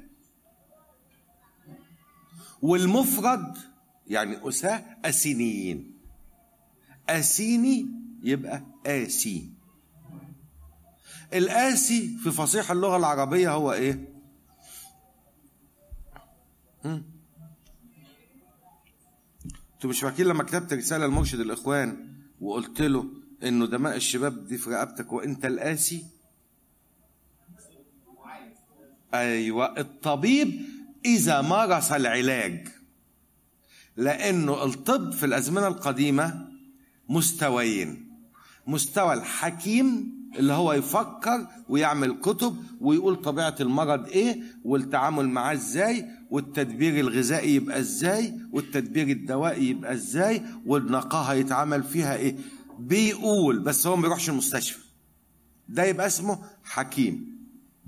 والمفرد يعني اساه اسينيين اسيني يبقى اسي الآسي في فصيح اللغة العربية هو إيه؟ هم؟ انتوا مش فاكرين لما كتبت رسالة لمرشد الإخوان وقلت له إنه دماء الشباب دي في رقبتك وأنت الآسي؟ أيوة الطبيب إذا مارس العلاج لأنه الطب في الأزمنة القديمة مستويين مستوى الحكيم اللي هو يفكر ويعمل كتب ويقول طبيعة المرض ايه والتعامل معاه ازاي والتدبير الغذائي يبقى ازاي والتدبير الدوائي يبقى ازاي والنقاهة يتعامل فيها ايه بيقول بس هو ما بيروحش المستشفى ده يبقى اسمه حكيم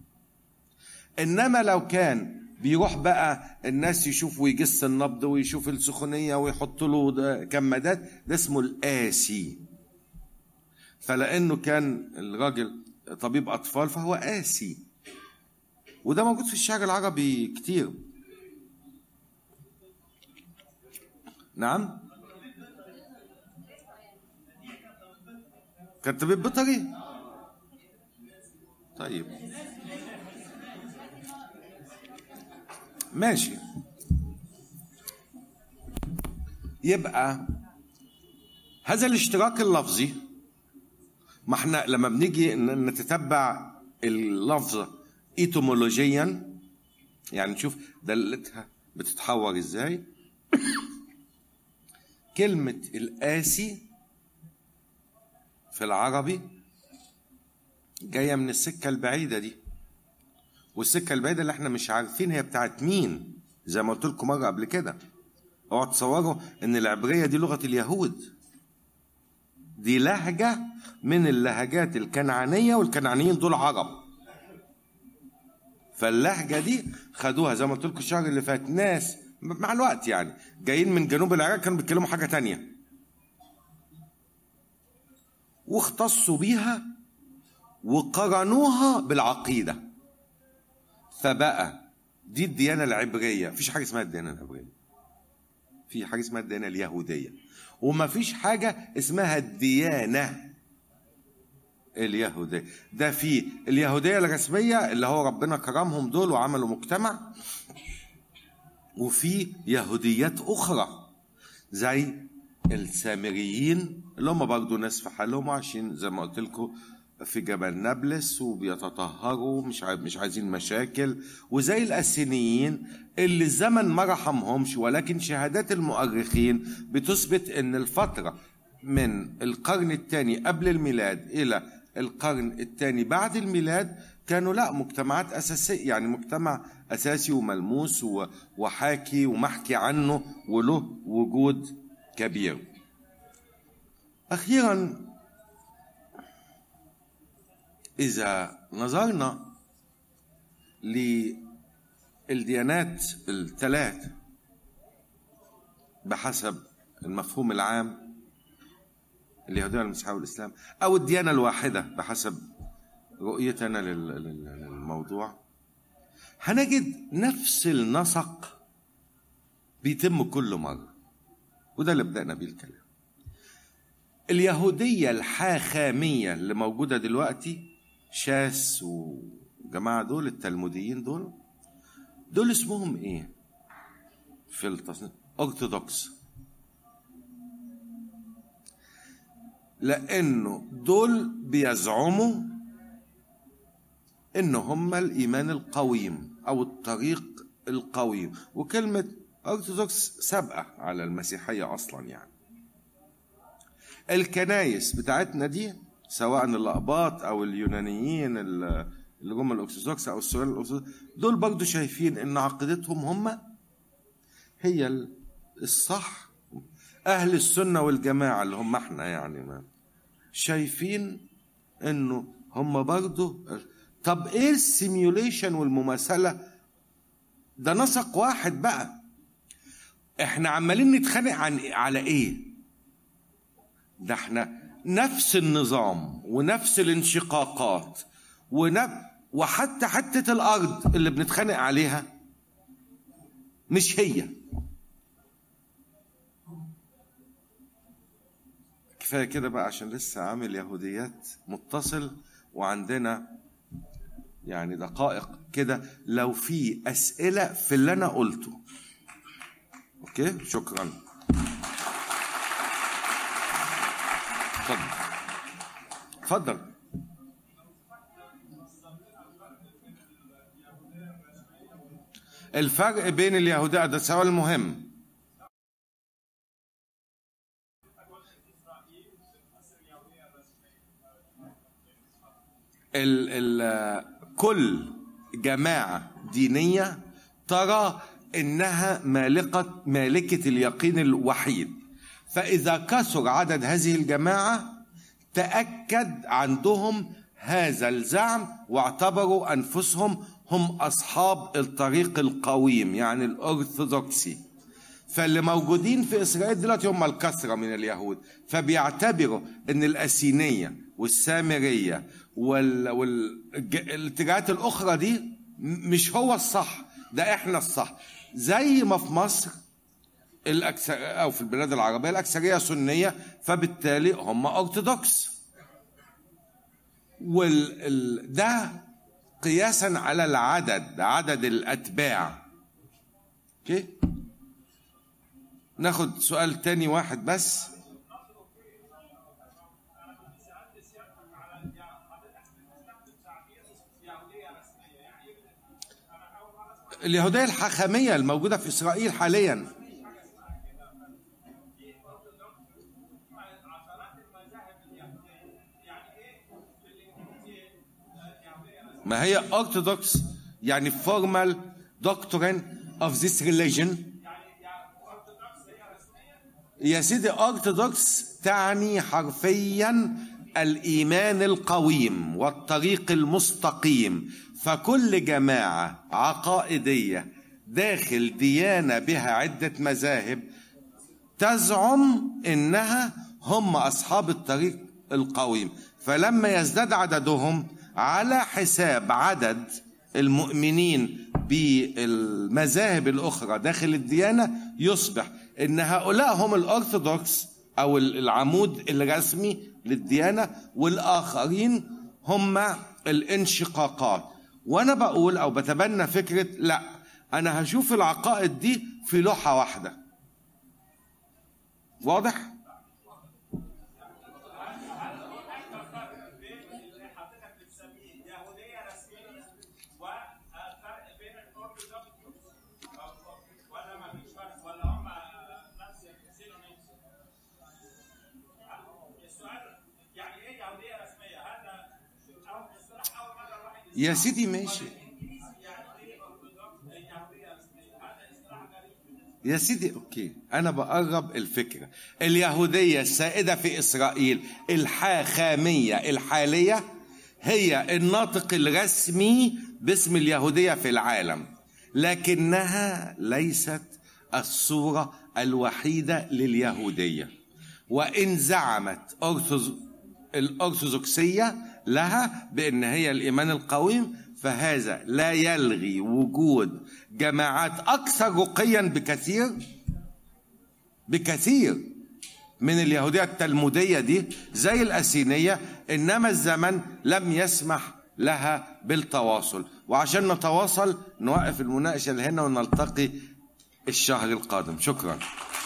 انما لو كان بيروح بقى الناس يشوف ويجس النبض ويشوف السخونية ويحط له ده كمادات ده اسمه القاسي فلانه كان الراجل طبيب اطفال فهو قاسي وده موجود في الشعر العربي كتير نعم كان طبيب بيطري طيب ماشي يبقى هذا الاشتراك اللفظي ما احنا لما بنيجي ن- نتتبع اللفظ ايتومولوجيا يعني نشوف دلتها بتتحور ازاي كلمة القاسي في العربي جاية من السكة البعيدة دي والسكة البعيدة اللي احنا مش عارفين هي بتاعت مين زي ما قلت لكم مرة قبل كده اوعوا تصوروا ان العبرية دي لغة اليهود دي لهجة من اللهجات الكنعانية والكنعانيين دول عرب فاللهجة دي خدوها زي ما قلت لكم الشهر اللي فات ناس مع الوقت يعني جايين من جنوب العراق كانوا بيتكلموا حاجة تانية واختصوا بيها وقرنوها بالعقيدة فبقى دي الديانة العبرية مفيش حاجة اسمها الديانة العبرية في حاجة اسمها الديانة اليهودية وما فيش حاجة اسمها الديانة اليهودية ده في اليهودية الرسمية اللي هو ربنا كرمهم دول وعملوا مجتمع وفي يهوديات أخرى زي السامريين اللي هم برضه ناس في حالهم عايشين زي ما قلت لكم في جبل نابلس وبيتطهروا مش عاي- مش عايزين مشاكل وزي الاسينيين اللي الزمن ما رحمهمش ولكن شهادات المؤرخين بتثبت ان الفتره من القرن الثاني قبل الميلاد الى القرن الثاني بعد الميلاد كانوا لا مجتمعات اساسيه يعني مجتمع اساسي وملموس و- وحاكي ومحكي عنه وله وجود كبير اخيرا إذا نظرنا للديانات الثلاث بحسب المفهوم العام اليهودية والمسيحية والإسلام أو الديانة الواحدة بحسب رؤيتنا لل- لل- للموضوع هنجد نفس النسق بيتم كل مرة وده اللي بدأنا بيه الكلام اليهودية الحاخامية اللي موجودة دلوقتي شاس وجماعة دول التلموديين دول دول اسمهم ايه في التصنيف أرثوذكس لأنه دول بيزعموا إن هم الإيمان القويم أو الطريق القويم وكلمة أرثوذكس سابقة على المسيحية أصلا يعني الكنايس بتاعتنا دي سواء الأقباط أو اليونانيين اللي هم الأرثوذكس أو السوريين الأرثوذكس دول برضو شايفين إن عقيدتهم هم هي الصح أهل السنة والجماعة اللي هم احنا يعني ما شايفين إنه هم برضو طب إيه السيميوليشن والمماثلة ده نسق واحد بقى احنا عمالين نتخانق عن على ايه ده احنا نفس النظام ونفس الانشقاقات ونف... وحتى حتة الأرض اللي بنتخانق عليها مش هي كفاية كده بقى عشان لسه عامل يهوديات متصل وعندنا يعني دقائق كده لو في أسئلة في اللي أنا قلته أوكي شكرا اتفضل اتفضل الفرق بين اليهودية ده السؤال المهم ال ال كل جماعة دينية ترى إنها مالكة مالكة اليقين الوحيد فإذا كثر عدد هذه الجماعة تأكد عندهم هذا الزعم واعتبروا أنفسهم هم أصحاب الطريق القويم يعني الأرثوذكسي فاللي موجودين في إسرائيل دلوقتي هم الكثرة من اليهود فبيعتبروا أن الأسينية والسامرية وال... والاتجاهات الأخرى دي مش هو الصح ده إحنا الصح زي ما في مصر الأكثر أو في البلاد العربية الأكثرية سنية فبالتالي هم أرثوذكس وال... ال... ده قياسا على العدد عدد الأتباع اوكي ناخد سؤال تاني واحد بس اليهودية الحاخامية الموجودة في إسرائيل حاليا ما هي Orthodox يعني formal doctrine of this religion يا سيدي Orthodox تعني حرفيا الإيمان القويم والطريق المستقيم فكل جماعة عقائدية داخل ديانة بها عدة مذاهب تزعم إنها هم أصحاب الطريق القويم فلما يزداد عددهم على حساب عدد المؤمنين بالمذاهب الأخرى داخل الديانة يصبح إن هؤلاء هم الأرثوذكس أو العمود الرسمي للديانة والآخرين هم الانشقاقات وأنا بقول أو بتبنى فكرة لا أنا هشوف العقائد دي في لوحة واحدة واضح؟ يا سيدي ماشي يا سيدي اوكي انا بقرب الفكره اليهوديه السائده في اسرائيل الحاخاميه الحاليه هي الناطق الرسمي باسم اليهوديه في العالم لكنها ليست الصوره الوحيده لليهوديه وان زعمت أرثوذ... الارثوذكسيه لها بان هي الايمان القويم فهذا لا يلغي وجود جماعات اكثر رقيا بكثير بكثير من اليهودية التلمودية دي زي الأسينية إنما الزمن لم يسمح لها بالتواصل وعشان نتواصل نوقف المناقشة اللي هنا ونلتقي الشهر القادم شكرا